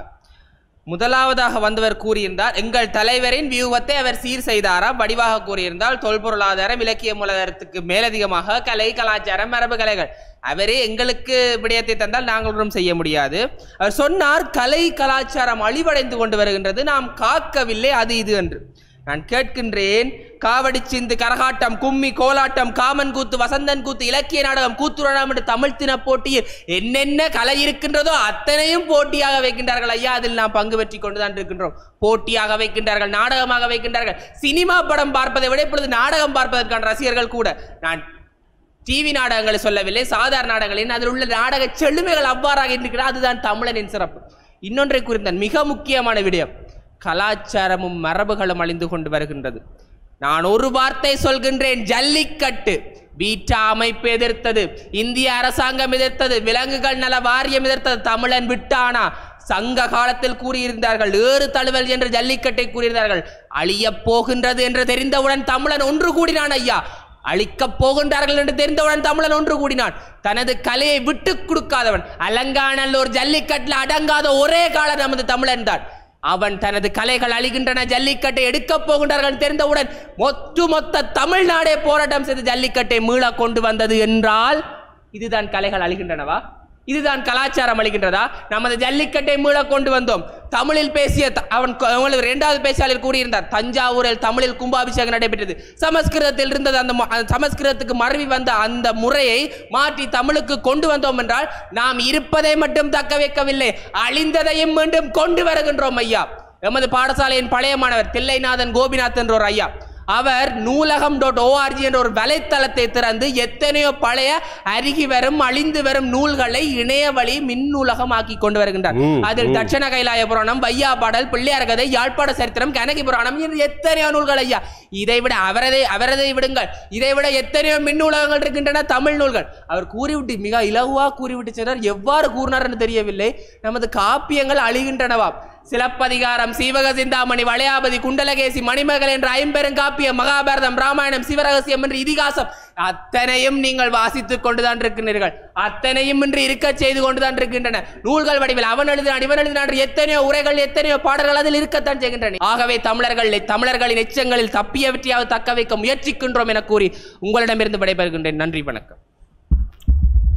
முதலாவதாக வந்தவர் கூறியிருந்தார் எங்கள் தலைவரின் வியூகத்தை அவர் சீர் செய்தாரா வடிவாக கூறியிருந்தால் தொல்பொருளாதாரம் இலக்கிய மூலாதாரத்துக்கு மேலதிகமாக கலை கலாச்சாரம் மரபு கலைகள் அவரே எங்களுக்கு விடயத்தை தந்தால் நாங்கள் ஒன்றும் செய்ய முடியாது அவர் சொன்னார் கலை கலாச்சாரம் அழிவடைந்து கொண்டு வருகின்றது நாம் காக்கவில்லை அது இது என்று நான் கேட்கின்றேன் காவடி சிந்து கரகாட்டம் கும்மி கோலாட்டம் காமன் கூத்து வசந்தன் கூத்து இலக்கிய நாடகம் கூத்துரணம் என்று தமிழ் தின போட்டியில் என்னென்ன கலை இருக்கின்றதோ அத்தனையும் போட்டியாக வைக்கின்றார்கள் ஐயா அதில் நாம் பங்கு பெற்றி கொண்டுதான் இருக்கின்றோம் போட்டியாக வைக்கின்றார்கள் நாடகமாக வைக்கின்றார்கள் சினிமா படம் பார்ப்பதை விட இப்பொழுது நாடகம் பார்ப்பதற்கான ரசிகர்கள் கூட நான் டிவி நாடகங்களை சொல்லவில்லை சாதாரண நாடகங்களின் அதில் உள்ள நாடக செழுமைகள் அவ்வாறாக இருக்கிறது அதுதான் தமிழனின் சிறப்பு இன்னொன்றை குறித்தான் மிக முக்கியமான விடயம் கலாச்சாரமும் மரபுகளும் அழிந்து கொண்டு வருகின்றது நான் ஒரு வார்த்தை சொல்கின்றேன் ஜல்லிக்கட்டு பீட்டா அமைப்பு எதிர்த்தது இந்திய அரசாங்கம் எதிர்த்தது விலங்குகள் நல வாரியம் எதிர்த்தது தமிழன் விட்டானா சங்க காலத்தில் கூறியிருந்தார்கள் ஏறு தழுவல் என்று ஜல்லிக்கட்டை கூறியிருந்தார்கள் அழியப் போகின்றது என்று தெரிந்தவுடன் தமிழன் ஒன்று கூடினான் ஐயா அழிக்கப் போகின்றார்கள் என்று தெரிந்தவுடன் தமிழன் ஒன்று கூடினான் தனது கலையை விட்டு கொடுக்காதவன் அலங்காநல்லூர் ஜல்லிக்கட்டில் அடங்காத ஒரே காலம் நமது தமிழன் தான் அவன் தனது கலைகள் அழிகின்றன ஜல்லிக்கட்டை எடுக்கப் போகின்றார்கள் தெரிந்தவுடன் மொத்து மொத்த தமிழ்நாடே போராட்டம் செய்து ஜல்லிக்கட்டை மீள கொண்டு வந்தது என்றால் இதுதான் கலைகள் அழிகின்றனவா இதுதான் கலாச்சாரம் அளிக்கின்றதா நமது ஜல்லிக்கட்டை மீள கொண்டு வந்தோம் தமிழில் பேசிய த- அவன் கொ- உங்களுக்கு இரண்டாவது பேச்சாளர் கூறியிருந்தார் தஞ்சாவூரில் தமிழில் கும்பாபிஷேகம் நடைபெற்றது சமஸ்கிருதத்தில் இருந்தது அந்த ம- அந்த சமஸ்கிருதத்துக்கு மருவி வந்த அந்த முறையை மாற்றி தமிழுக்கு கொண்டு வந்தோம் என்றால் நாம் இருப்பதை மட்டும் தக்க வைக்கவில்லை அழிந்ததையும் மீண்டும் கொண்டு வருகின்றோம் ஐயா எமது பாடசாலையின் பழைய மாணவர் தில்லைநாதன் கோபிநாத் என்ற ஒரு ஐயா அவர் நூலகம் டாட் ஓஆர்ஜி என்ற ஒரு வலைத்தளத்தை திறந்து எத்தனையோ பழைய அருகி வரும் அழிந்து வரும் நூல்களை இணைய வழி மின் நூலகம் ஆக்கி கொண்டு வருகின்றார் ம், அதில் ம். தட்சண கைலாய புராணம் வையா பாடல் பிள்ளையார் கதை யாழ்ப்பாண சரித்திரம் கனகி புராணம் என்று எத்தனையோ நூல்கள் ஐயா இதை விட அவரதை அவரதை விடுங்கள் இதை விட எத்தனையோ மின் நூலகங்கள் இருக்கின்றன தமிழ் நூல்கள் அவர் கூறிவிட்டு மிக இலகுவா கூறிவிட்டு சென்றார் எவ்வாறு கூறினார் என்று தெரியவில்லை நமது காப்பியங்கள் அழிகின்றனவா சிலப்பதிகாரம் சீவக சிந்தாமணி வளையாபதி குண்டலகேசி மணிமகள் என்ற ஐம்பெருங்காப்பியம் மகாபாரதம் ராமாயணம் சிவரகசியம் என்று இதிகாசம் அத்தனையும் நீங்கள் வாசித்துக் கொண்டுதான் இருக்கின்றீர்கள் அத்தனையும் இன்று இருக்க செய்து கொண்டுதான் இருக்கின்றன நூல்கள் வடிவில் அவன் எழுதினான் இவன் எழுதினான் என்று எத்தனையோ உரைகள் எத்தனையோ பாடல்கள் அதில் இருக்கத்தான் செய்கின்றன ஆகவே தமிழர்கள் தமிழர்களின் எச்சங்களில் தப்பியவற்றையாவது தக்க வைக்க முயற்சிக்கின்றோம் என கூறி உங்களிடமிருந்து விடைபெறுகின்றேன் நன்றி வணக்கம்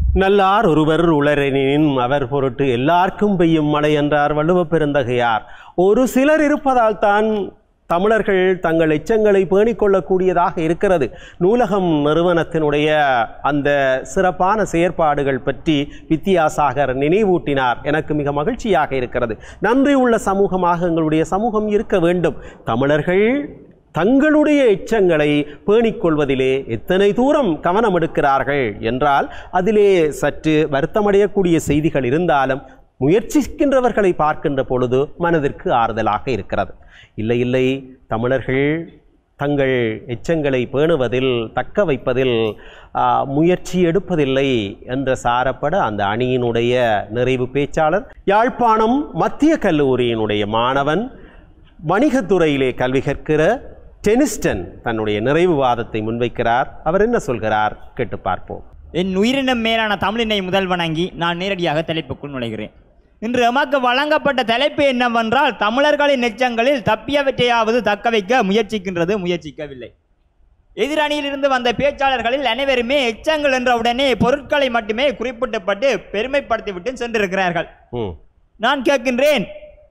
நல்லார் ஒருவர் உளரெனின் அவர் பொருட்டு எல்லாருக்கும் பெய்யும் மழை என்றார் வள்ளுவப் பெருந்தகையார் ஒரு சிலர் இருப்பதால் தான் தமிழர்கள் தங்கள் எச்சங்களை பேணிக் கொள்ளக்கூடியதாக இருக்கிறது நூலகம் நிறுவனத்தினுடைய அந்த சிறப்பான செயற்பாடுகள் பற்றி வித்தியாசாகர் நினைவூட்டினார் எனக்கு மிக மகிழ்ச்சியாக இருக்கிறது நன்றி உள்ள சமூகமாக எங்களுடைய சமூகம் இருக்க வேண்டும் தமிழர்கள் தங்களுடைய எச்சங்களை பேணிக் கொள்வதிலே எத்தனை தூரம் கவனம் எடுக்கிறார்கள் என்றால் அதிலே சற்று வருத்தமடையக்கூடிய செய்திகள் இருந்தாலும் முயற்சிக்கின்றவர்களை பார்க்கின்ற பொழுது மனதிற்கு ஆறுதலாக இருக்கிறது இல்லை இல்லை தமிழர்கள் தங்கள் எச்சங்களை பேணுவதில் தக்க வைப்பதில் ஆ, முயற்சி எடுப்பதில்லை என்ற சாரப்பட அந்த அணியினுடைய நிறைவு பேச்சாளர் யாழ்ப்பாணம் மத்திய கல்லூரியினுடைய மாணவன் வணிகத்துறையிலே கல்வி கற்கிற டெனிஸ்டன் தன்னுடைய நிறைவு வாதத்தை முன்வைக்கிறார் அவர் என்ன சொல்கிறார் கேட்டு பார்ப்போம் என் உயிரினம் மேலான தமிழினை முதல் வணங்கி நான் நேரடியாக தலைப்புக்குள் நுழைகிறேன் இன்று எமக்கு வழங்கப்பட்ட தலைப்பு என்னவென்றால் தமிழர்களின் எச்சங்களில் தப்பியவற்றையாவது தக்க வைக்க முயற்சிக்கின்றது முயற்சிக்கவில்லை எதிரணியிலிருந்து வந்த பேச்சாளர்களில் அனைவருமே எச்சங்கள் என்ற உடனே பொருட்களை மட்டுமே குறிப்பிட்டப்பட்டு பெருமைப்படுத்திவிட்டு சென்றிருக்கிறார்கள் ம் நான் கேட்கின்றேன்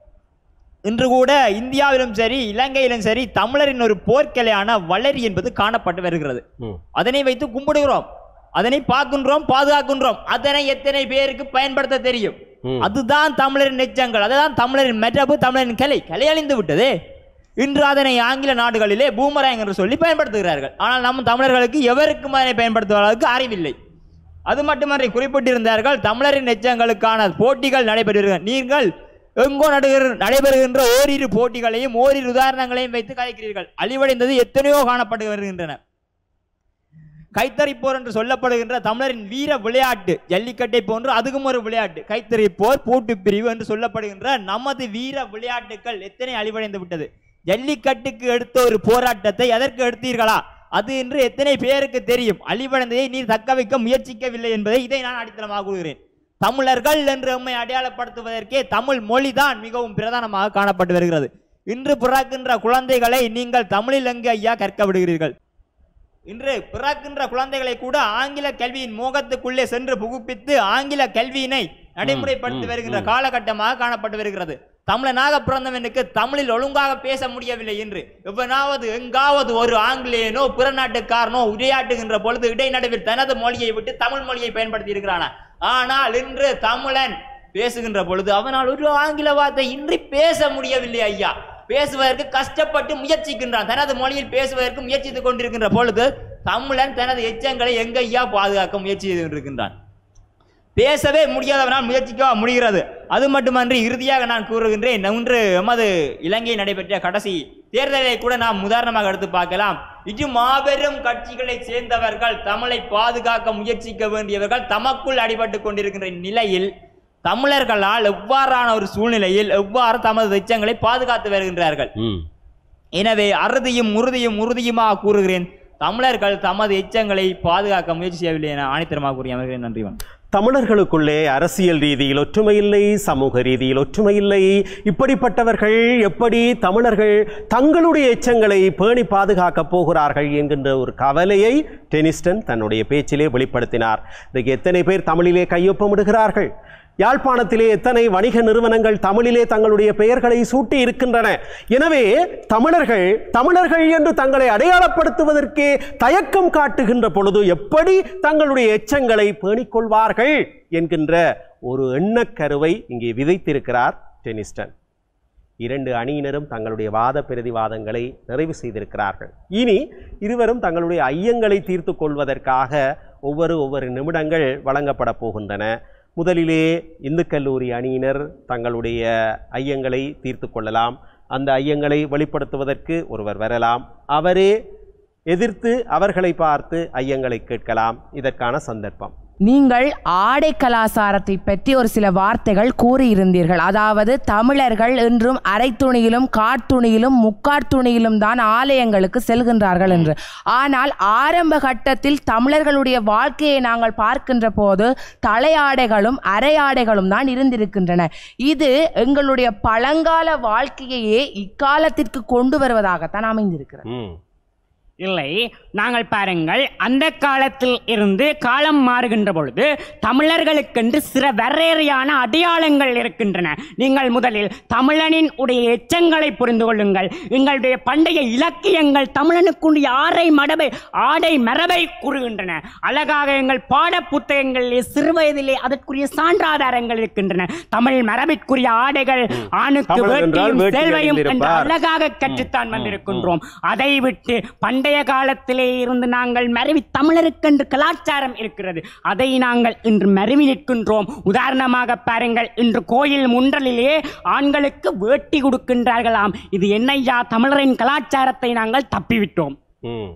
இன்று கூட இந்தியாவிலும் சரி இலங்கையிலும் சரி தமிழரின் ஒரு போர்க்கலையான வளரி என்பது காணப்பட்டு வருகிறது ம் அதனை வைத்து கும்பிடுகிறோம் அதனை பார்க்கின்றோம் பாதுகாக்கின்றோம் அதனை எத்தனை பேருக்கு பயன்படுத்த தெரியும் ம். அதுதான் தமிழரின் நெச்சங்கள் அதுதான் தமிழரின் மெட்டபு தமிழரின் கலை கலை அழிந்து விட்டது இன்று அதனை ஆங்கில நாடுகளிலே பூமராங் என்று சொல்லி பயன்படுத்துகிறார்கள் ஆனால் நம்ம தமிழர்களுக்கு எவருக்கும் அதனை பயன்படுத்துவதற்கு அறிவில்லை அது மட்டுமன்றி குறிப்பிட்டிருந்தார்கள் தமிழரின் எச்சங்களுக்கான போட்டிகள் நடைபெறுகின்றன நீங்கள் எங்கோ நடுகிற நடைபெறுகின்ற ஓரிரு போட்டிகளையும் ஓரிரு உதாரணங்களையும் வைத்து கலைக்கிறீர்கள் அழிவடைந்தது எத்தனையோ காணப்பட்டு வருகின்றன கைத்தறிப்போர் என்று சொல்லப்படுகின்ற தமிழரின் வீர விளையாட்டு ஜல்லிக்கட்டை போன்று அதுவும் ஒரு விளையாட்டு கைத்தறிப்போர் பூட்டு பிரிவு என்று சொல்லப்படுகின்ற நமது வீர விளையாட்டுகள் எத்தனை அழிவடைந்து விட்டது ஜல்லிக்கட்டுக்கு எடுத்த ஒரு போராட்டத்தை எதற்கு எடுத்தீர்களா அது என்று எத்தனை பேருக்கு தெரியும் அழிவடைந்ததை நீர் தக்க வைக்க முயற்சிக்கவில்லை என்பதை இதை நான் அடித்தளமாக கூறுகிறேன் தமிழர்கள் என்று நம்மை அடையாளப்படுத்துவதற்கே தமிழ் மொழிதான் மிகவும் பிரதானமாக காணப்பட்டு வருகிறது இன்று பிறக்கின்ற குழந்தைகளை நீங்கள் தமிழில் எங்கு ஐயா கற்க விடுகிறீர்கள் இன்று பிறக்கின்ற குழந்தைகளை கூட ஆங்கில கல்வியின் மோகத்துக்குள்ளே சென்று புகுப்பித்து ஆங்கில கல்வியினை நடைமுறைப்படுத்தி ம், வருகின்ற ம். காலகட்டமாக காணப்பட்டு வருகிறது தமிழனாக பிறந்தவனுக்கு தமிழில் ஒழுங்காக பேச முடியவில்லை என்று எவனாவது எங்காவது ஒரு ஆங்கிலேயனோ பிற நாட்டுக்காரனோ உரையாட்டுகின்ற பொழுது இடைநடுவில் தனது மொழியை விட்டு தமிழ் மொழியை பயன்படுத்தி இருக்கிறானா ஆனால் இன்று தமிழன் பேசுகின்ற பொழுது அவனால் ஒரு ஆங்கில வார்த்தை இன்றி பேச முடியவில்லை ஐயா பேசுவதற்கு கஷ்டப்பட்டு முயற்சிக்கின்றான் தனது மொழியில் பேசுவதற்கு முயற்சித்துக் கொண்டிருக்கின்ற பொழுது தமிழன் தனது எச்சங்களை எங்க ஐயா பாதுகாக்க முயற்சி செய்து கொண்டிருக்கின்றான் பேசவே முடியாதவனால் முயற்சிக்க முடிகிறது அது மட்டுமன்றி இறுதியாக நான் கூறுகின்றேன் இன்று எமது இலங்கையில் நடைபெற்ற கடைசி தேர்தலை கூட நாம் உதாரணமாக எடுத்து பார்க்கலாம் இது மாபெரும் கட்சிகளைச் சேர்ந்தவர்கள் தமிழை பாதுகாக்க முயற்சிக்க வேண்டியவர்கள் தமக்குள் அடிபட்டு கொண்டிருக்கின்ற நிலையில் தமிழர்களால் எவ்வாறான ஒரு சூழ்நிலையில் எவ்வாறு தமது எச்சங்களை பாதுகாத்து வருகின்றார்கள் ம் எனவே அறுதியும் உறுதியும் உறுதியுமாக கூறுகிறேன் தமிழர்கள் தமது எச்சங்களை பாதுகாக்க முயற்சி செய்யவில்லை என ஆணித்தரமாக கூறி அமர்கிறேன் நன்றி வணக்கம். தமிழர்களுக்குள்ளே அரசியல் ரீதியில் ஒற்றுமை இல்லை சமூக ரீதியில் ஒற்றுமை இல்லை இப்படிப்பட்டவர்கள் எப்படி தமிழர்கள் தங்களுடைய எச்சங்களை பேணி பாதுகாக்கப் போகிறார்கள் என்கின்ற ஒரு கவலையை டெனிஸ்டன் தன்னுடைய பேச்சிலே வெளிப்படுத்தினார் இன்றைக்கு எத்தனை பேர் தமிழிலே கையொப்பமிடுகிறார்கள் யாழ்ப்பாணத்திலே எத்தனை வணிக நிறுவனங்கள் தமிழிலே தங்களுடைய பெயர்களை சூட்டி இருக்கின்றன எனவே தமிழர்கள் தமிழர்கள் என்று தங்களை அடையாளப்படுத்துவதற்கே தயக்கம் காட்டுகின்ற பொழுது எப்படி தங்களுடைய எச்சங்களை பேணிக் கொள்வார்கள் என்கின்ற ஒரு எண்ணக்கருவை இங்கே விதைத்திருக்கிறார் டெனிஸ்டன் இரண்டு அணியினரும் தங்களுடைய வாத பிரதிவாதங்களை நிறைவு செய்திருக்கிறார்கள் இனி இருவரும் தங்களுடைய ஐயங்களை தீர்த்து கொள்வதற்காக ஒவ்வொரு ஒவ்வொரு நிமிடங்கள் வழங்கப்பட போகின்றன முதலிலே இந்து கல்லூரி அணியினர் தங்களுடைய ஐயங்களை தீர்த்து கொள்ளலாம் அந்த ஐயங்களை வெளிப்படுத்துவதற்கு ஒருவர் வரலாம் அவரே எதிர்த்து அவர்களை பார்த்து ஐயங்களை கேட்கலாம் இதற்கான சந்தர்ப்பம் நீங்கள் ஆடை கலாசாரத்தை பற்றி ஒரு சில வார்த்தைகள் கூறியிருந்தீர்கள் அதாவது தமிழர்கள் என்றும் அரைத்துணியிலும் காட்டுணியிலும் முக்காட்டுணியிலும் தான் ஆலயங்களுக்கு செல்கின்றார்கள் என்று ஆனால் ஆரம்ப கட்டத்தில் தமிழர்களுடைய வாழ்க்கையை நாங்கள் பார்க்கின்ற போது தலையாடைகளும் அரையாடைகளும் தான் இருந்திருக்கின்றன இது எங்களுடைய பழங்கால வாழ்க்கையையே இக்காலத்திற்கு கொண்டு வருவதாகத்தான் அமைந்திருக்கிறது ம் இல்லை நாங்கள் பாருங்கள் அந்த காலத்தில் இருந்து காலம் மாறுகின்ற பொழுது தமிழர்களுக்கென்று சில வரையறையான அடையாளங்கள் இருக்கின்றன நீங்கள் முதலில் தமிழனின் உடைய எச்சங்களை புரிந்து கொள்ளுங்கள் எங்களுடைய பண்டைய இலக்கியங்கள் தமிழனுக்குரிய ஆடை மடபை ஆடை மரபை கூறுகின்றன அழகாக எங்கள் பாட புத்தகங்களிலே சிறுவயதிலே அதற்குரிய சான்றாதாரங்கள் இருக்கின்றன தமிழ் மரபிற்குரிய ஆடைகள் ஆணுக்கு தமிழன் என்றால் வேட்டியும் வேட்டி சேல்வையும் என்று அணிந்திருப்பார். அழகாக கற்றுத்தான் வந்திருக்கின்றோம் அதை விட்டு பண்டைய காலத்திலே இருந்து நாங்கள் மருவி தமிழருக்கென்று கலாச்சாரம் இருக்கிறது அதை நாங்கள் இன்று மருவி நிற்கின்றோம் உதாரணமாக பாருங்கள் இன்று கோயில் முன்றலிலே ஆண்களுக்கு வேட்டி கொடுக்கின்றார்களாம் இது என்னையா தமிழரின் கலாச்சாரத்தை நாங்கள் தப்பிவிட்டோம் ம்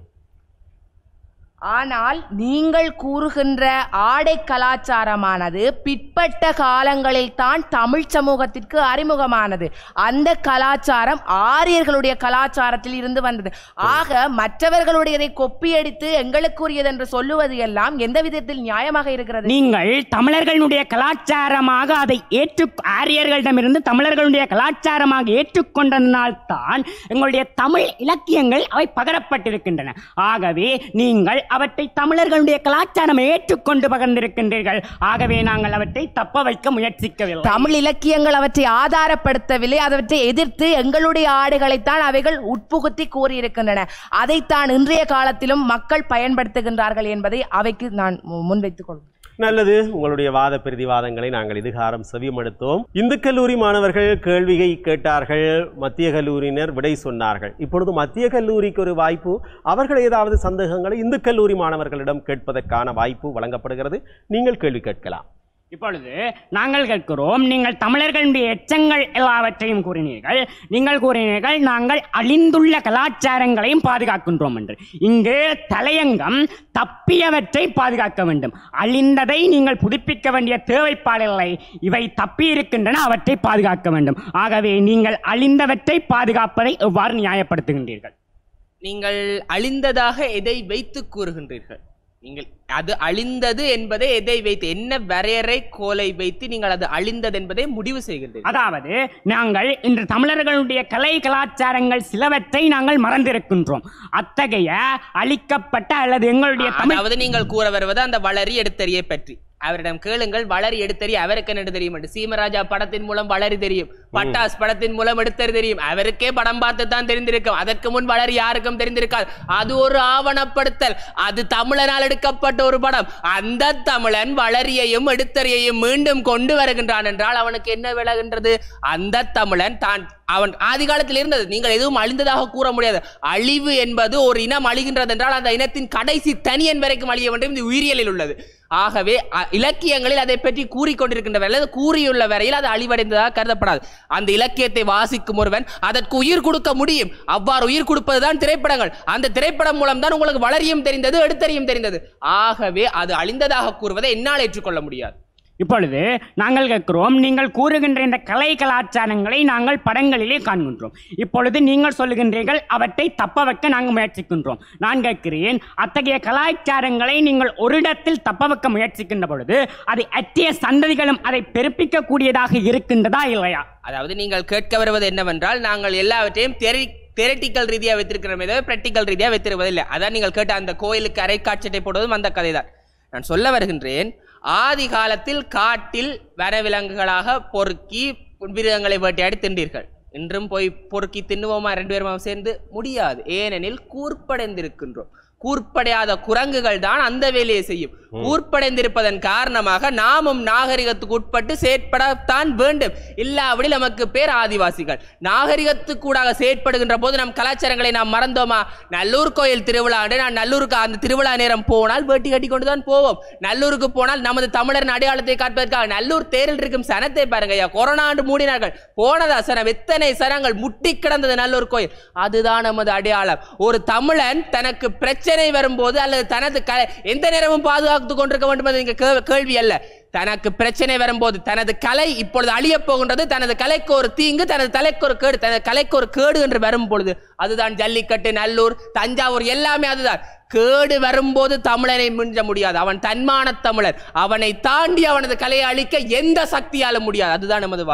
ஆனால் நீங்கள் கூறுகின்ற ஆடை கலாச்சாரமானது பிற்பட்ட காலங்களில் தான் தமிழ் சமூகத்திற்கு அறிமுகமானது அந்த கலாச்சாரம் ஆரியர்களுடைய கலாச்சாரத்தில் இருந்து வந்தது ஆக மற்றவர்களுடையதை கொப்பியடித்து எங்களுக்குரியது என்று சொல்லுவது எல்லாம் எந்த விதத்தில் நியாயமாக இருக்கிறது நீங்கள் தமிழர்களுடைய கலாச்சாரமாக அதை ஏற்று ஆரியர்களிடமிருந்து தமிழர்களுடைய கலாச்சாரமாக ஏற்றுக்கொண்டதனால்தான் எங்களுடைய தமிழ் இலக்கியங்கள் அவை பகரப்பட்டிருக்கின்றன ஆகவே நீங்கள் அவற்றை தமிழர்களுடைய கலாச்சாரம் ஏற்றுக்கொண்டு பகர்ந்திருக்கின்றீர்கள் ஆகவே நாங்கள் அவற்றை தப்ப வைக்க முயற்சிக்கவில்லை தமிழ் இலக்கியங்கள் அவற்றை ஆதாரப்படுத்தவில்லை அவற்றை எதிர்த்து எங்களுடைய ஆடைகளைத்தான் அவைகள் உட்புகுத்தி கூறியிருக்கின்றன அதைத்தான் இன்றைய காலத்திலும் மக்கள் பயன்படுத்துகின்றார்கள் என்பதை அவைக்கு நான் மு- முன்வைத்துக் கொள்கிறேன் நல்லது உங்களுடைய வாத பிரதிவாதங்களை நாங்கள் இதுகாரம் செவிமடுத்தோம் இந்து கல்லூரி மாணவர்கள் கேள்வியை கேட்டார்கள் மத்திய கல்லூரியினர் விடை சொன்னார்கள் இப்பொழுது மத்திய கல்லூரிக்கு ஒரு வாய்ப்பு அவர்கள் ஏதாவது சந்தேகங்களை இந்து கல்லூரி மாணவர்களிடம் கேட்பதற்கான வாய்ப்பு வழங்கப்படுகிறது நீங்கள் கேள்வி கேட்கலாம் இப்பொழுது நாங்கள் கேட்கிறோம் நீங்கள் தமிழர்களுடைய எச்சங்கள் எல்லாவற்றையும் கூறினீர்கள் நீங்கள் கூறினீர்கள் நாங்கள் அழிந்துள்ள கலாச்சாரங்களையும் பாதுகாக்கின்றோம் என்று இங்கு தலையங்கம் தப்பியவற்றை பாதுகாக்க வேண்டும் அழிந்ததை நீங்கள் புதுப்பிக்க வேண்டிய தேவைப்பாடில்லை இவை தப்பி இருக்கின்றன அவற்றை பாதுகாக்க வேண்டும் ஆகவே நீங்கள் அழிந்தவற்றை பாதுகாப்பதை எவ்வாறு நியாயப்படுத்துகின்றீர்கள் நீங்கள் அழிந்ததாக எதை வைத்து கூறுகின்றீர்கள் நீங்கள் அது அழிந்தது என்பதை எதை வைத்து என்ன வரையறை கோலை வைத்து நீங்கள் அது அழிந்தது என்பதை முடிவு செய்கின்றீர்கள் அதாவது நாங்கள் இன்று தமிழர்களுடைய கலை கலாச்சாரங்கள் சிலவற்றை நாங்கள் மறந்திருக்கின்றோம் அத்தகைய அழிக்கப்பட்ட அல்லது எங்களுடைய தமிழ் அதாவது நீங்கள் கூற வருவது அந்த வளரி எடுத்தறியை பற்றி அவரிடம் கேளுங்கள் வளரி எடுத்தறி அவருக்கு என்ன தெரியும் என்று சீமராஜா படத்தின் மூலம் வளரி தெரியும் பட்டாஸ் படத்தின் மூலம் எடுத்தறி தெரியும் அவருக்கே படம் பார்த்து தான் தெரிந்திருக்கும் அதற்கு முன் வளரி யாருக்கும் தெரிந்திருக்காது அது ஒரு ஆவணப்படுத்தல் அது தமிழனால் எடுக்கப்பட்ட ஒரு படம் அந்த தமிழன் வளரியையும் எடுத்தறியையும் மீண்டும் கொண்டு வருகின்றான் என்றால் அவனுக்கு என்ன விளகின்றது அந்த தமிழன் தான் அவன் ஆதி காலத்தில் இருந்தது நீங்கள் எதுவும் அழிந்ததாக கூற முடியாது அழிவு என்பது ஒரு இனம் அழிகின்றது என்றால் அந்த இனத்தின் கடைசி தனியன் வரைக்கும் அழிய வேண்டும் இது உயிரியலில் உள்ளது ஆகவே அ- இலக்கியங்களில் அதை பற்றி கூறிக்கொண்டிருக்கின்ற வரையில் அது கூறியுள்ள வரையில் அது அழிவடைந்ததாக கருதப்படாது அந்த இலக்கியத்தை வாசிக்கும் ஒருவன் அதற்கு உயிர் கொடுக்க முடியும் அவ்வாறு உயிர் கொடுப்பதுதான் திரைப்படங்கள் அந்த திரைப்படம் மூலம் தான் உங்களுக்கு வளரியும் தெரிந்தது எடுத்தறியும் தெரிந்தது ஆகவே அது அழிந்ததாக கூறுவதை என்னால் ஏற்றுக்கொள்ள முடியாது இப்பொழுது நாங்கள் கேட்கிறோம் நீங்கள் கூறுகின்ற இந்த கலை கலாச்சாரங்களை நாங்கள் படங்களிலே காண்கின்றோம் இப்பொழுது நீங்கள் சொல்லுகின்றீர்கள் அவற்றை தப்ப வைக்க நாங்கள் முயற்சிக்கின்றோம் நான் கேட்கிறேன் அத்தகைய கலாச்சாரங்களை நீங்கள் ஒரு இடத்தில் தப்ப வைக்க முயற்சிக்கின்ற பொழுது அதை அற்றிய சந்ததிகளும் அதை பெருப்பிக்கக்கூடியதாக இருக்கின்றதா இல்லையா அதாவது நீங்கள் கேட்க வருவது என்னவென்றால் நாங்கள் எல்லாவற்றையும் தெரி தெரட்டிக்கல் ரீதியாக வைத்திருக்கிறோமே தவிர ப்ராக்டிக்கல் ரீதியாக வைத்திருப்பதில்லை அதான் நீங்கள் கேட்ட அந்த கோயிலுக்கு அரைக்காட்சட்டை போடுவதும் அந்த கதை தான் நான் சொல்ல வருகின்றேன் ஆதி காலத்தில் காட்டில் வனவிலங்குகளாக பொறுக்கி மிருகங்களை வேட்டையாடி தின்றீர்கள் இன்றும் போய் பொறுக்கி தின்னுவோமா ரெண்டு பேருமா சேர்ந்து முடியாது ஏனெனில் கூர்ப்படைந்திருக்கின்றோம் கூர்ப்படையாத குரங்குகள் தான் அந்த வேலையை செய்யும் கூர்ப்படைந்திருப்பதன் காரணமாக நாமும் நாகரிகத்துக்கு உட்பட்டு செயற்படத்தான் வேண்டும் இல்லாவிடில் நமக்கு பேர் ஆதிவாசிகள் நாகரிகத்துக்கூடாக செயற்படுகின்ற போது நம் கலாச்சாரங்களை நாம் மறந்தோமா நல்லூர் கோயில் திருவிழா ஆண்டு நான் நல்லூருக்கு அந்த திருவிழா நேரம் போனால் வேட்டி கட்டி கொண்டு தான் போவோம் நல்லூருக்கு போனால் நமது தமிழரின் அடையாளத்தை காட்டுவதற்காக நல்லூர் தேரில் இருக்கும் சனத்தை பாருங்க ஐயா கொரோனா ஆண்டு மூடினார்கள் போனதா சனம் எத்தனை சனங்கள் முட்டி கிடந்தது நல்லூர் கோயில் அதுதான் நமது அடையாளம் ஒரு தமிழன் தனக்கு பிரச்சனை வரும்போது அல்லது தனது கலை எந்த நேரமும் பாதுகாத்து கொண்டிருக்க வேண்டும் என்பது இங்க கே- கேள்வி அல்ல தனக்கு பிரச்சனை வரும்போது தனது கலை இப்பொழுது அழியப் போகின்றது தனது கலைக்கு ஒரு தீங்கு தனது தலைக்கு ஒரு கேடு தனது கலைக்கு ஒரு கேடு என்று வரும் பொழுது அதுதான் ஜல்லிக்கட்டு நல்லூர் தஞ்சாவூர் எல்லாமே அதுதான் கேடு வரும்போது தமிழனை மிஞ்ச முடியாது அவன் தன்மான தமிழன் அவனை தாண்டி அவனது கலையை அழிக்க எந்த சக்தியாலும் முடியாது அதுதான் நமது வாதம்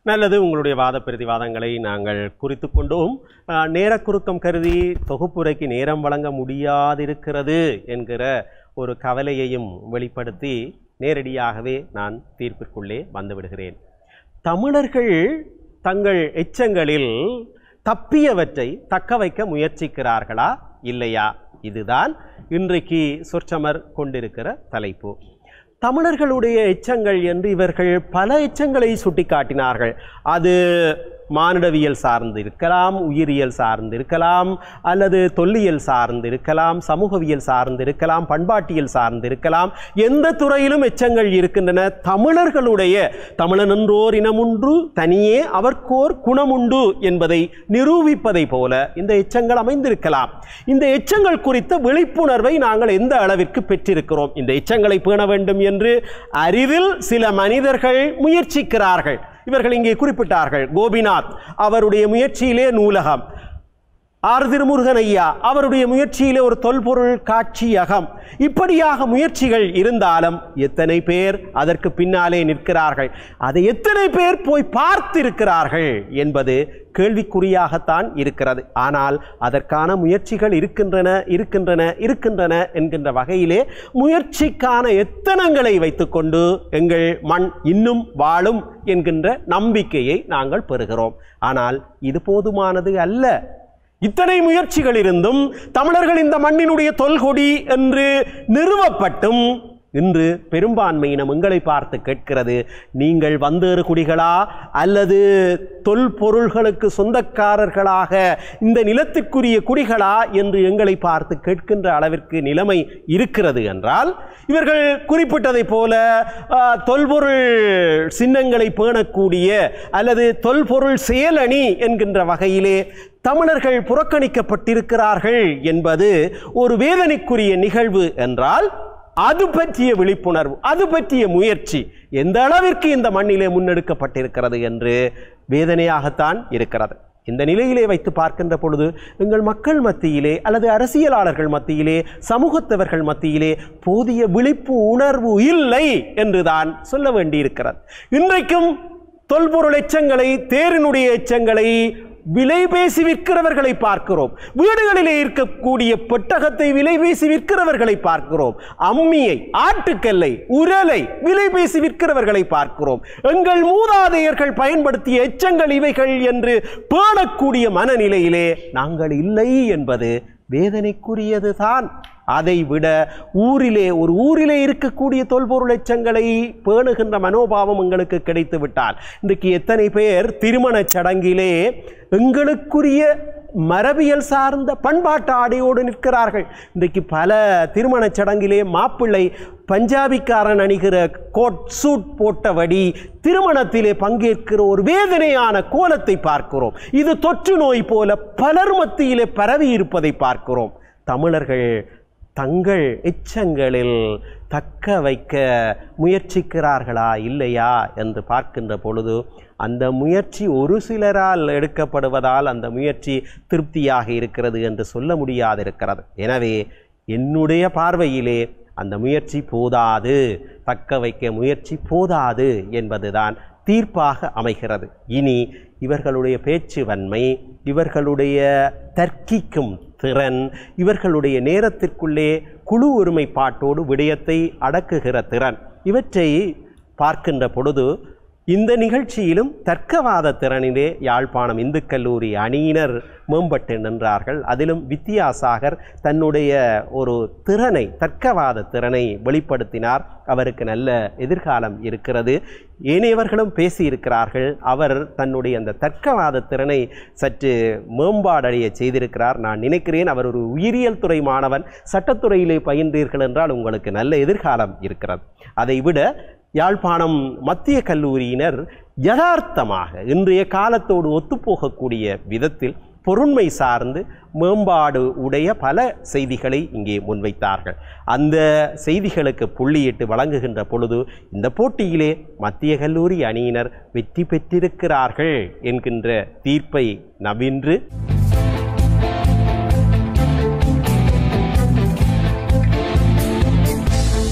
நல்லது உங்களுடைய வாத பிரதிவாதங்களை நாங்கள் குறித்து கொண்டோம் அஹ், நேரக்குறுக்கம் கருதி தொகுப்புரைக்கு நேரம் வழங்க முடியாதிருக்கிறது என்கிற ஒரு கவலையையும் வெளிப்படுத்தி நேரடியாகவே நான் தீர்ப்பிற்குள்ளே வந்துவிடுகிறேன் தமிழர்கள் தங்கள் எச்சங்களில் தப்பியவற்றை தக்க வைக்க முயற்சிக்கிறார்களா இல்லையா இதுதான் இன்றைக்கு சொற்சமர் கொண்டிருக்கிற தலைப்பு தமிழர்களுடைய எச்சங்கள் என்று இவர்கள் பல எச்சங்களை சுட்டிக்காட்டினார்கள் அது மானிடவியல் சார்ந்து இருக்கலாம் உயிரியல் சார்ந்து இருக்கலாம் அல்லது தொல்லியல் சார்ந்து இருக்கலாம் சமூகவியல் சார்ந்து இருக்கலாம் பண்பாட்டியல் சார்ந்து இருக்கலாம் எந்த துறையிலும் எச்சங்கள் இருக்கின்றன தமிழர்களுடைய தமிழன் என்றோர் இனமுண்டு தனியே அவர்க்கோர் குணமுண்டு என்பதை நிரூபிப்பதை போல இந்த எச்சங்கள் அமைந்திருக்கலாம் இந்த எச்சங்கள் குறித்த விழிப்புணர்வை நாங்கள் எந்த அளவிற்கு பெற்றிருக்கிறோம் இந்த எச்சங்களை பேண வேண்டும் என்று அறிவில் சில மனிதர்கள் முயற்சிக்கிறார்கள் இவர்கள் இங்கே குறிப்பிட்டார்கள் கோபிநாத் அவருடைய முயற்சியிலே நூலகம் ஆர் திருமுருகன் ஐயா அவருடைய முயற்சியிலே ஒரு தொல்பொருள் காட்சியகம் இப்படியாக முயற்சிகள் இருந்தாலும் எத்தனை பேர் அதற்கு பின்னாலே நிற்கிறார்கள் அதை எத்தனை பேர் போய் பார்த்திருக்கிறார்கள் என்பது கேள்விக்குறியாகத்தான் இருக்கிறது ஆனால் அதற்கான முயற்சிகள் இருக்கின்றன இருக்கின்றன இருக்கின்றன என்கின்ற வகையிலே முயற்சிக்கான எத்தனங்களை வைத்துக்கொண்டு எங்கள் மண் இன்னும் வாழும் என்கின்ற நம்பிக்கையை நாங்கள் பெறுகிறோம் ஆனால் இது போதுமானது அல்ல இத்தனை முயற்சிகள் இருந்தும் தமிழர்கள் இந்த மண்ணினுடைய தொல்கொடி என்று நிறுவப்பட்டும் இன்று பெரும்பான்மையினம் எங்களை பார்த்து கேட்கிறது நீங்கள் வந்தேறு குடிகளா அல்லது தொல்பொருள்களுக்கு சொந்தக்காரர்களாக இந்த நிலத்துக்குரிய குடிகளா என்று எங்களை பார்த்து கேட்கின்ற அளவிற்கு நிலைமை இருக்கிறது என்றால் இவர்கள் குறிப்பிட்டதைப் போல ஆ, தொல்பொருள் சின்னங்களை பேணக்கூடிய அல்லது தொல்பொருள் செயலணி என்கின்ற வகையிலே தமிழர்கள் புறக்கணிக்கப்பட்டிருக்கிறார்கள் என்பது ஒரு வேதனைக்குரிய நிகழ்வு என்றால் அது பற்றிய விழிப்புணர்வு அது பற்றிய முயற்சி எந்த அளவிற்கு இந்த மண்ணிலே முன்னெடுக்கப்பட்டிருக்கிறது என்று வேதனையாகத்தான் இருக்கிறது இந்த நிலையிலே வைத்து பார்க்கின்ற பொழுது எங்கள் மக்கள் மத்தியிலே அல்லது அரசியலாளர்கள் மத்தியிலே சமூகத்தவர்கள் மத்தியிலே போதிய விழிப்பு உணர்வு இல்லை என்றுதான் சொல்ல வேண்டியிருக்கிறது இன்றைக்கும் தொல்பொருள் எச்சங்களை தேரினுடைய எச்சங்களை விலை பேசி விற்கிறவர்களை பார்க்கிறோம் வீடுகளிலே இருக்கக்கூடிய பெட்டகத்தை விலை பேசி விற்கிறவர்களை பார்க்கிறோம் அம்மியை ஆட்டுக்கல்லை உரலை விலை பேசி விற்கிறவர்களை பார்க்கிறோம் எங்கள் மூதாதையர்கள் பயன்படுத்திய எச்சங்கள் இவைகள் என்று பேணக்கூடிய மனநிலையிலே நாங்கள் இல்லை என்பது வேதனைக்குரியது தான் அதை விட ஊரிலே ஒரு ஊரிலே இருக்கக்கூடிய தொல்பொருள் எச்சங்களை பேணுகின்ற மனோபாவம் எங்களுக்கு கிடைத்து விட்டால் இன்றைக்கு எத்தனை பேர் திருமணச் சடங்கிலே எங்களுக்குரிய மரபியல் சார்ந்த பண்பாட்டு ஆடையோடு நிற்கிறார்கள் இன்றைக்கு பல திருமணச் சடங்கிலே மாப்பிள்ளை பஞ்சாபிக்காரன் அணிகிற கோட் சூட் போட்டபடி திருமணத்திலே பங்கேற்கிற ஒரு வேதனையான கோலத்தை பார்க்கிறோம் இது தொற்று நோய் போல பலர் மத்தியிலே பரவி இருப்பதை பார்க்கிறோம் தமிழர்கள் தங்கள் எச்சங்களில் தக்க வைக்க முயற்சிக்கிறார்களா இல்லையா என்று பார்க்கின்ற பொழுது அந்த முயற்சி ஒரு சிலரால் எடுக்கப்படுவதால் அந்த முயற்சி திருப்தியாக இருக்கிறது என்று சொல்ல முடியாதிருக்கிறது எனவே என்னுடைய பார்வையிலே அந்த முயற்சி போதாது தக்க வைக்க முயற்சி போதாது என்பதுதான் தீர்ப்பாக அமைகிறது இனி இவர்களுடைய பேச்சு வன்மை இவர்களுடைய தர்க்கிக்கும் திறன் இவர்களுடைய நேரத்திற்குள்ளே குழு ஒருமைப்பாட்டோடு விடயத்தை அடக்குகிற திறன் இவற்றை பார்க்கின்ற பொழுது இந்த நிகழ்ச்சியிலும் தர்க்கவாத திறனிலே யாழ்ப்பாணம் இந்து கல்லூரி அணியினர் மேம்பட்டு நின்றார்கள் அதிலும் வித்யாசாகர் தன்னுடைய ஒரு திறனை தர்க்கவாத திறனை வெளிப்படுத்தினார் அவருக்கு நல்ல எதிர்காலம் இருக்கிறது ஏனையவர்களும் பேசியிருக்கிறார்கள் அவர் தன்னுடைய அந்த தர்க்கவாத திறனை சற்று மேம்பாடடைய செய்திருக்கிறார் நான் நினைக்கிறேன் அவர் ஒரு உயிரியல் துறை மாணவன் சட்டத்துறையிலே பயின்றீர்கள் என்றால் உங்களுக்கு நல்ல எதிர்காலம் இருக்கிறது அதைவிட யாழ்ப்பாணம் மத்திய கல்லூரியினர் யதார்த்தமாக இன்றைய காலத்தோடு ஒத்துப்போகக்கூடிய விதத்தில் பொருண்மை சார்ந்து மேம்பாடு உடைய பல செய்திகளை இங்கே முன்வைத்தார்கள் அந்த செய்திகளுக்கு புள்ளியிட்டு வழங்குகின்ற பொழுது இந்த போட்டியிலே மத்திய கல்லூரி அணியினர் வெற்றி பெற்றிருக்கிறார்கள் என்கின்ற தீர்ப்பை நவின்று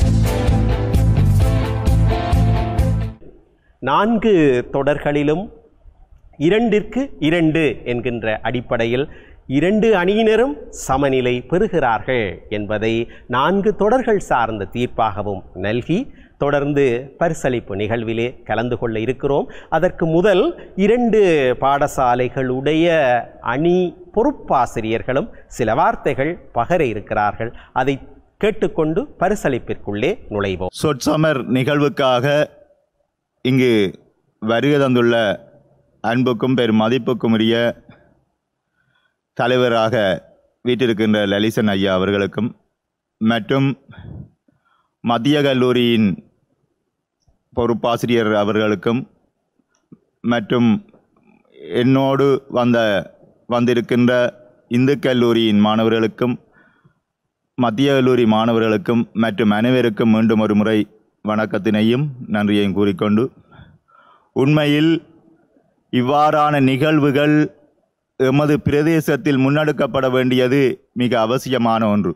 நான்கு தொடர்களிலும் இரண்டிற்கு இரண்டு என்கின்ற அடிப்படையில் இரண்டு அணியினரும் சமநிலை பெறுகிறார்கள் என்பதை நான்கு தொடர்கள் சார்ந்த தீர்ப்பாகவும் நல்கி தொடர்ந்து பரிசளிப்பு நிகழ்விலே கலந்து கொள்ள இருக்கிறோம் அதற்கு முதல் இரண்டு பாடசாலைகளுடைய அணி பொறுப்பாசிரியர்களும் சில வார்த்தைகள் பகர இருக்கிறார்கள் அதை கேட்டுக்கொண்டு பரிசளிப்பிற்குள்ளே நுழைவோம் சொற்சமர் நிகழ்வுக்காக இங்கு வருகை தந்துள்ள அன்புக்கும் பெரும் மதிப்புக்கும் உரிய தலைவராக வீட்டிருக்கின்ற லலிசன் ஐயா அவர்களுக்கும் மற்றும் மத்திய கல்லூரியின் பொறுப்பாசிரியர் அவர்களுக்கும் மற்றும் என்னோடு வந்த வந்திருக்கின்ற இந்து கல்லூரியின் மாணவர்களுக்கும் மத்திய கல்லூரி மாணவர்களுக்கும் மற்றும் அனைவருக்கும் மீண்டும் ஒரு முறை வணக்கத்தினையும் நன்றியையும் கூறிக்கொண்டு உண்மையில் இவ்வாறான நிகழ்வுகள் எமது பிரதேசத்தில் முன்னெடுக்கப்பட வேண்டியது மிக அவசியமான ஒன்று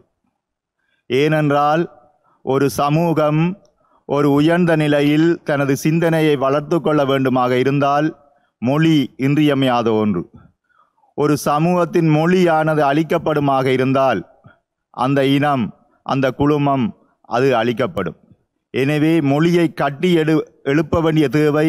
ஏனென்றால் ஒரு சமூகம் ஒரு உயர்ந்த நிலையில் தனது சிந்தனையை வளர்த்து கொள்ள வேண்டுமாக இருந்தால் மொழி இன்றியமையாத ஒன்று ஒரு சமூகத்தின் மொழியானது அழிக்கப்படுமாக இருந்தால் அந்த இனம் அந்த குழுமம் அது அழிக்கப்படும் எனவே மொழியை கட்டி எடு எழுப்ப வேண்டிய தேவை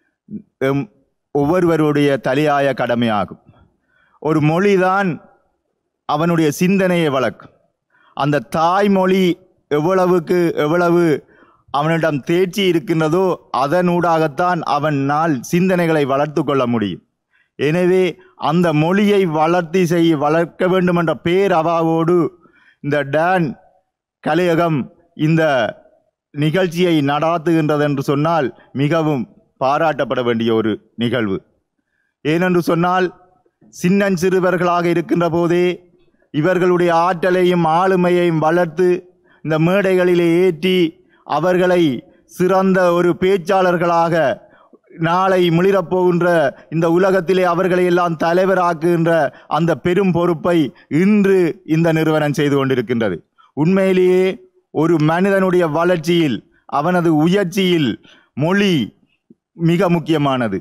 எம் ஒவ்வொருவருடைய தலையாய கடமையாகும் ஒரு மொழிதான் அவனுடைய சிந்தனையை வளர்க்கும் அந்த தாய்மொழி எவ்வளவுக்கு எவ்வளவு அவனிடம் தேர்ச்சி இருக்கின்றதோ அதனூடாகத்தான் அவனால் சிந்தனைகளை வளர்த்து கொள்ள முடியும் எனவே அந்த மொழியை வளர்த்தி செய்ய வளர்க்க வேண்டும் என்ற பேரவாவோடு இந்த டான் கலையகம் இந்த நிகழ்ச்சியை நடாத்துகின்றது என்று சொன்னால் மிகவும் பாராட்டப்பட வேண்டிய ஒரு நிகழ்வு ஏனென்று சொன்னால் சின்னஞ்சிறுவர்களாக இருக்கின்ற போதே இவர்களுடைய ஆற்றலையும் ஆளுமையையும் வளர்த்து இந்த மேடைகளிலே ஏற்றி அவர்களை சிறந்த ஒரு பேச்சாளர்களாக நாளை மிளிரப் போகின்ற இந்த உலகத்திலே அவர்களை எல்லாம் தலைவராக்குகின்ற அந்த பெரும் பொறுப்பை இன்று இந்த நிறுவனம் செய்து கொண்டிருக்கின்றது உண்மையிலேயே ஒரு மனிதனுடைய வளர்ச்சியில் அவனது உயர்ச்சியில் மொழி மிக முக்கியமானது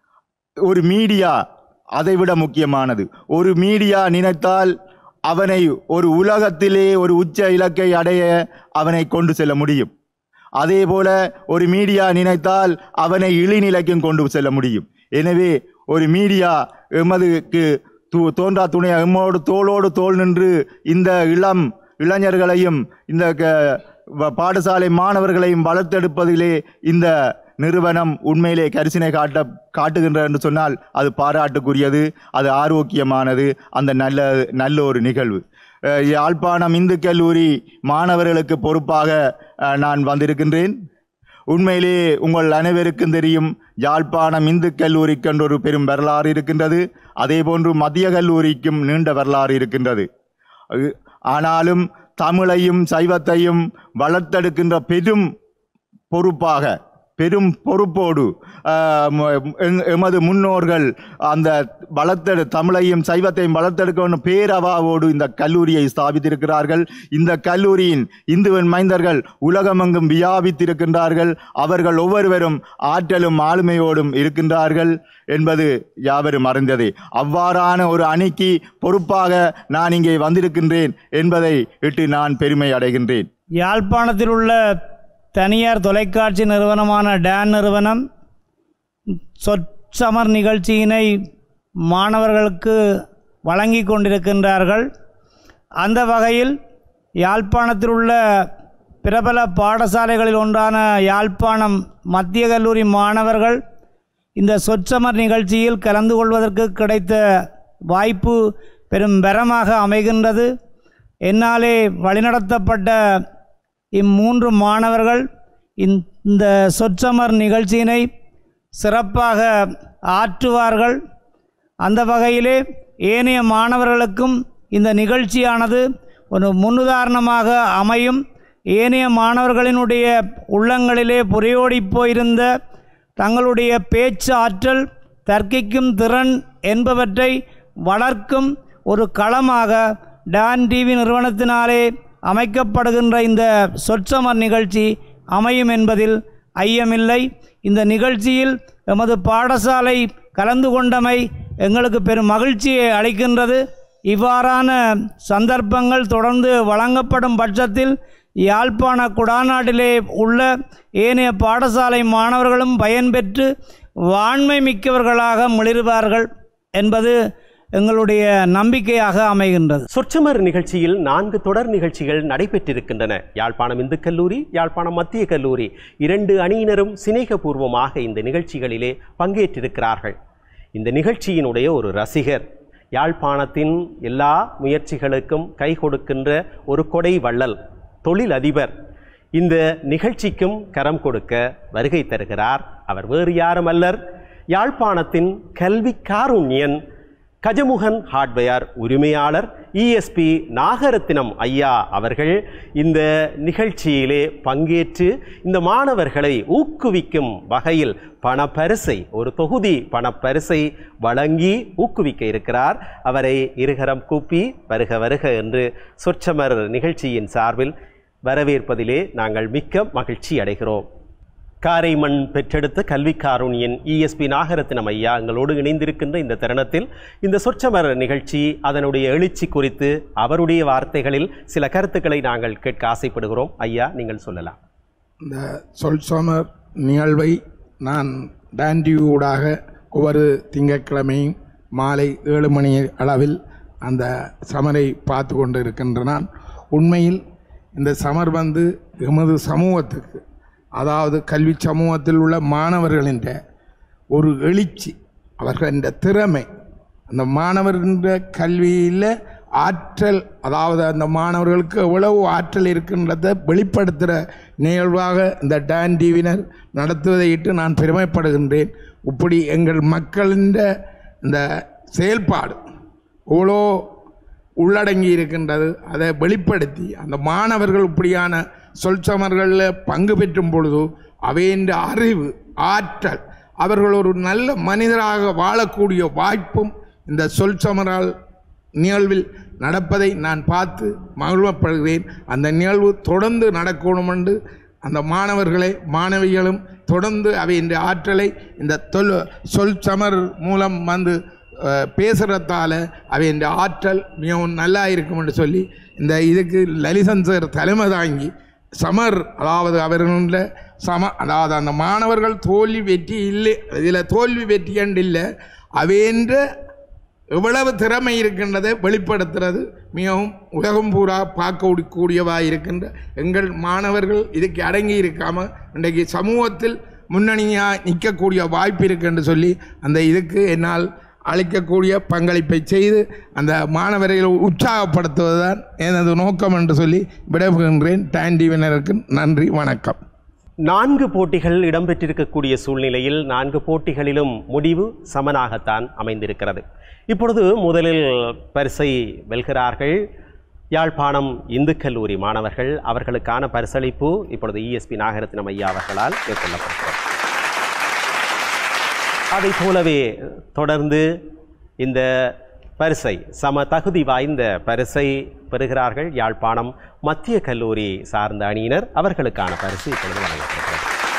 ஒரு மீடியா அதைவிட முக்கியமானது ஒரு மீடியா நினைத்தால் அவனை ஒரு உலகத்திலே ஒரு உச்ச இலக்கை அடைய அவனை கொண்டு செல்ல முடியும் அதே போல ஒரு மீடியா நினைத்தால் அவனை இழிநிலைக்கும் கொண்டு செல்ல முடியும் எனவே ஒரு மீடியா எமதுக்கு து தோன்றா துணை எம்மோடு தோளோடு தோள் நின்று இந்த இளம் இளைஞர்களையும் இந்த க- வ- பாடசாலை மாணவர்களையும் வளர்த்தெடுப்பதிலே இந்த நிறுவனம் உண்மையிலே கரிசனை காட்ட காட்டுகின்ற என்று சொன்னால் அது பாராட்டுக்குரியது அது ஆரோக்கியமானது அந்த நல்ல நல்ல ஒரு நிகழ்வு அஹ் யாழ்ப்பாணம் இந்து கல்லூரி மாணவர்களுக்கு பொறுப்பாக அஹ், நான் வந்திருக்கின்றேன் உண்மையிலே உங்கள் அனைவருக்கும் தெரியும் யாழ்ப்பாணம் இந்து கல்லூரிக்கென்று ஒரு பெரும் வரலாறு இருக்கின்றது அதே போன்று மத்திய கல்லூரிக்கும் நீண்ட வரலாறு இருக்கின்றது அஹ், ஆனாலும் தமிழையும் சைவத்தையும் வளர்த்தெடுக்கின்ற பெரும் பொறுப்பாக பெரும் பொறுப்போடு ஆஹ், ம- எங்- எமது முன்னோர்கள் அந்த வளர்த்தெடு தமிழையும் சைவத்தையும் வளர்த்தெடுக்க வேண்டும் பேரவாவோடு இந்த கல்லூரியை ஸ்தாபித்திருக்கிறார்கள் இந்த கல்லூரியின் இந்துவன் மைந்தர்கள் உலகமெங்கும் வியாபித்திருக்கின்றார்கள் அவர்கள் ஒவ்வொருவரும் ஆற்றலும் ஆளுமையோடும் இருக்கின்றார்கள் என்பது யாவரும் அறிந்ததே அவ்வாறான ஒரு அணிக்கு பொறுப்பாக நான் இங்கே வந்திருக்கின்றேன் என்பதை இட்டு நான் பெருமை அடைகின்றேன் யாழ்ப்பாணத்தில் உள்ள தனியார் தொலைக்காட்சி நிறுவனமான டேன் நிறுவனம் சொற்சமர் நிகழ்ச்சியினை மாணவர்களுக்கு வழங்கி கொண்டிருக்கின்றார்கள் அந்த வகையில் யாழ்ப்பாணத்தில் உள்ள பிரபல பாடசாலைகளில் ஒன்றான யாழ்ப்பாணம் மத்திய கல்லூரி மாணவர்கள் இந்த சொற்சமர் நிகழ்ச்சியில் கலந்து கொள்வதற்கு கிடைத்த வாய்ப்பு பெரும் பெறமாக அமைகின்றது என்னாலே வழிநடத்தப்பட்ட இம்மூன்று மாணவர்கள் இந்த- இந்த சொற்சமர் நிகழ்ச்சியினை சிறப்பாக ஆற்றுவார்கள் அந்த வகையிலே ஏனைய மாணவர்களுக்கும் இந்த நிகழ்ச்சியானது ஒரு முன்னுதாரணமாக அமையும் ஏனைய மாணவர்களினுடைய உள்ளங்களிலே புரையோடி போயிருந்த தங்களுடைய பேச்சு ஆற்றல் தர்க்கிக்கும் திறன் என்பவற்றை வளர்க்கும் ஒரு களமாக டான் டிவி நிறுவனத்தினாலே அமைக்கப்படுகின்ற இந்த சொற்சமர் நிகழ்ச்சி அமையும் என்பதில் ஐயமில்லை இந்த நிகழ்ச்சியில் எமது பாடசாலை கலந்து கொண்டமை எங்களுக்கு பெரும் மகிழ்ச்சியை அளிக்கின்றது இவ்வாறான சந்தர்ப்பங்கள் தொடர்ந்து வழங்கப்படும் பட்சத்தில் யாழ்ப்பாண குடாநாட்டிலே உள்ள ஏனைய பாடசாலை மாணவர்களும் பயன்பெற்று வாண்மை மிக்கவர்களாக மிளிர்வார்கள் என்பது எங்களுடைய நம்பிக்கையாக அமைகின்றது சொற்சமர் நிகழ்ச்சியில் நான்கு தொடர் நிகழ்ச்சிகள் நடைபெற்றிருக்கின்றன யாழ்ப்பாணம் இந்து கல்லூரி யாழ்ப்பாணம் மத்திய கல்லூரி இரண்டு அணியினரும் சிநேகபூர்வமாக இந்த நிகழ்ச்சிகளிலே பங்கேற்றிருக்கிறார்கள் இந்த நிகழ்ச்சியினுடைய ஒரு ரசிகர் யாழ்ப்பாணத்தின் எல்லா முயற்சிகளுக்கும் கை கொடுக்கின்ற ஒரு கொடை வள்ளல் தொழில் அதிபர் இந்த நிகழ்ச்சிக்கும் கரம் கொடுக்க வருகை தருகிறார் அவர் வேறு யாரும் அல்லர் யாழ்ப்பாணத்தின் கல்வி காருண்யன் கஜமுகன் ஹார்ட்வேர் உரிமையாளர் இஎஸ்பி நாகரத்தினம் ஐயா அவர்கள் இந்த நிகழ்ச்சியிலே பங்கேற்று இந்த மாணவர்களை ஊக்குவிக்கும் வகையில் பணப்பரிசை ஒரு தொகுதி பணப்பரிசை வழங்கி ஊக்குவிக்க இருக்கிறார் அவரை இருகரம் கூப்பி வருக வருக என்று சொற்சமர் நிகழ்ச்சியின் சார்பில் வரவேற்பதிலே நாங்கள் மிக்க மகிழ்ச்சி அடைகிறோம் காரைமண் பெற்றெடுத்த கல்வி காருண்யன் இஎஸ்பி நாகரத்தினம் ஐயா எங்களோடு இணைந்திருக்கின்ற இந்த தருணத்தில் இந்த சொற்சமர் நிகழ்ச்சி அதனுடைய எழுச்சி குறித்து அவருடைய வார்த்தைகளில் சில கருத்துக்களை நாங்கள் கேட்க ஆசைப்படுகிறோம் ஐயா நீங்கள் சொல்லலாம் இந்த சொல் சோமர் நிகழ்வை நான் டாண்டியூடாக ஒவ்வொரு திங்கட்கிழமையும் மாலை ஏழு மணி அளவில் அந்த சமரை பார்த்து கொண்டு இருக்கின்ற நான் உண்மையில் இந்த சமர் வந்து எமது சமூகத்துக்கு அதாவது கல்வி சமூகத்தில் உள்ள மாணவர்களின் ஒரு எழுச்சி அவர்களின் திறமை அந்த மாணவர்களின் கல்வியில் ஆற்றல் அதாவது அந்த மாணவர்களுக்கு எவ்வளவு ஆற்றல் இருக்கின்றதை வெளிப்படுத்துகிற நிகழ்வாக இந்த டான் டிவினர் நடத்துவதை இட்டு நான் பெருமைப்படுகின்றேன் இப்படி எங்கள் மக்களின் இந்த செயல்பாடு எவ்வளோ உள்ளடங்கி இருக்கின்றது அதை வெளிப்படுத்தி அந்த மாணவர்கள் இப்படியான சொற்சமர்களில் பங்கு பெற்றும் பொழுது அவையின் அறிவு ஆற்றல் அவர்கள் ஒரு நல்ல மனிதராக வாழக்கூடிய வாய்ப்பும் இந்த சொற்சமரால் நிகழ்வில் நடப்பதை நான் பார்த்து மகிழ்வப்படுகிறேன் அந்த நிகழ்வு தொடர்ந்து நடக்கணும் என்று அந்த மாணவர்களை மாணவிகளும் தொடர்ந்து அவையின் ஆற்றலை இந்த தொல் சொல் சமர் மூலம் வந்து அஹ், பேசுறதால அவையின் ஆற்றல் மிகவும் நல்லா இருக்கும் என்று சொல்லி இந்த இதுக்கு லலிதன் சார் தலைமை தாங்கி சமர் அதாவது அவர்களுடைய சம அதாவது அந்த மாணவர்கள் தோல்வி வெற்றி இல்லை இதில் தோல்வி வெற்றி கண்டு இல்லை அவையென்ற எவ்வளவு திறமை இருக்கின்றதை வெளிப்படுத்துறது மிகவும் உலகம் பூரா பார்க்க கூடியவாக இருக்கின்ற எங்கள் மாணவர்கள் இதுக்கு அடங்கி இருக்காமல் இன்றைக்கு சமூகத்தில் முன்னணியாக நிற்கக்கூடிய வாய்ப்பு இருக்குன்னு சொல்லி அந்த இதுக்கு என்னால் அளிக்கக்கூடிய பங்களிப்பை செய்து அந்த மாணவர்களை உற்சாகப்படுத்துவது தான் எனது நோக்கம் என்று சொல்லி விடைபெறுகின்றேன் டாண்டிவினருக்கு நன்றி வணக்கம் நான்கு போட்டிகள் இடம்பெற்றிருக்கக்கூடிய சூழ்நிலையில் நான்கு போட்டிகளிலும் முடிவு சமனாகத்தான் அமைந்திருக்கிறது இப்பொழுது முதலில் பரிசை வெல்கிறார்கள் யாழ்ப்பாணம் இந்து கல்லூரி மாணவர்கள் அவர்களுக்கான பரிசளிப்பு இப்பொழுது இஎஸ்பி நாகரத்னம் ஐயா அவர்களால் மேற்கொள்ளப்படுகிறது அதைப் போலவே தொடர்ந்து இந்த பரிசை சம தகுதி வாய்ந்த பரிசை பெறுகிறார்கள் யாழ்ப்பாணம் மத்திய கல்லூரி சார்ந்த அணியினர் அவர்களுக்கான பரிசு இப்பொழுது வழங்கப்படுகிறது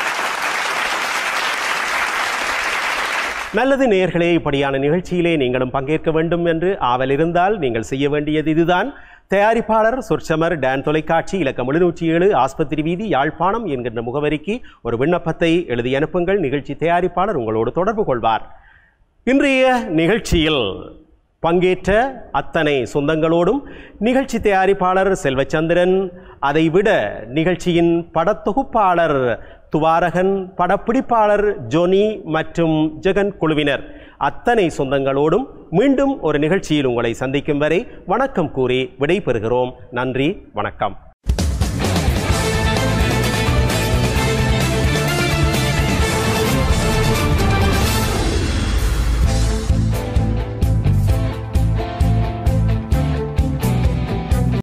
நல்லது நேயர்களே இப்படியான நிகழ்ச்சியிலே நீங்களும் பங்கேற்க வேண்டும் என்று ஆவல் இருந்தால் நீங்கள் செய்ய வேண்டியது இதுதான் தயாரிப்பாளர் சொற்சமர் டான் தொலைக்காட்சி இலக்கம் எழுநூற்றி ஏழு ஆஸ்பத்திரி வீதி யாழ்ப்பாணம் என்கின்ற முகவரிக்கு ஒரு விண்ணப்பத்தை எழுதி அனுப்புங்கள் நிகழ்ச்சி தயாரிப்பாளர் உங்களோடு தொடர்பு கொள்வார் இன்றைய நிகழ்ச்சியில் பங்கேற்ற அத்தனை சொந்தங்களோடும் நிகழ்ச்சி தயாரிப்பாளர் செல்வச்சந்திரன் அதைவிட நிகழ்ச்சியின் படத்தொகுப்பாளர் துவாரகன் படப்பிடிப்பாளர் ஜொனி மற்றும் ஜெகன் குழுவினர் அத்தனை சொந்தங்களோடும் மீண்டும் ஒரு நிகழ்ச்சியில் உங்களை சந்திக்கும் வரை வணக்கம் கூறி விடைபெறுகிறோம் நன்றி வணக்கம்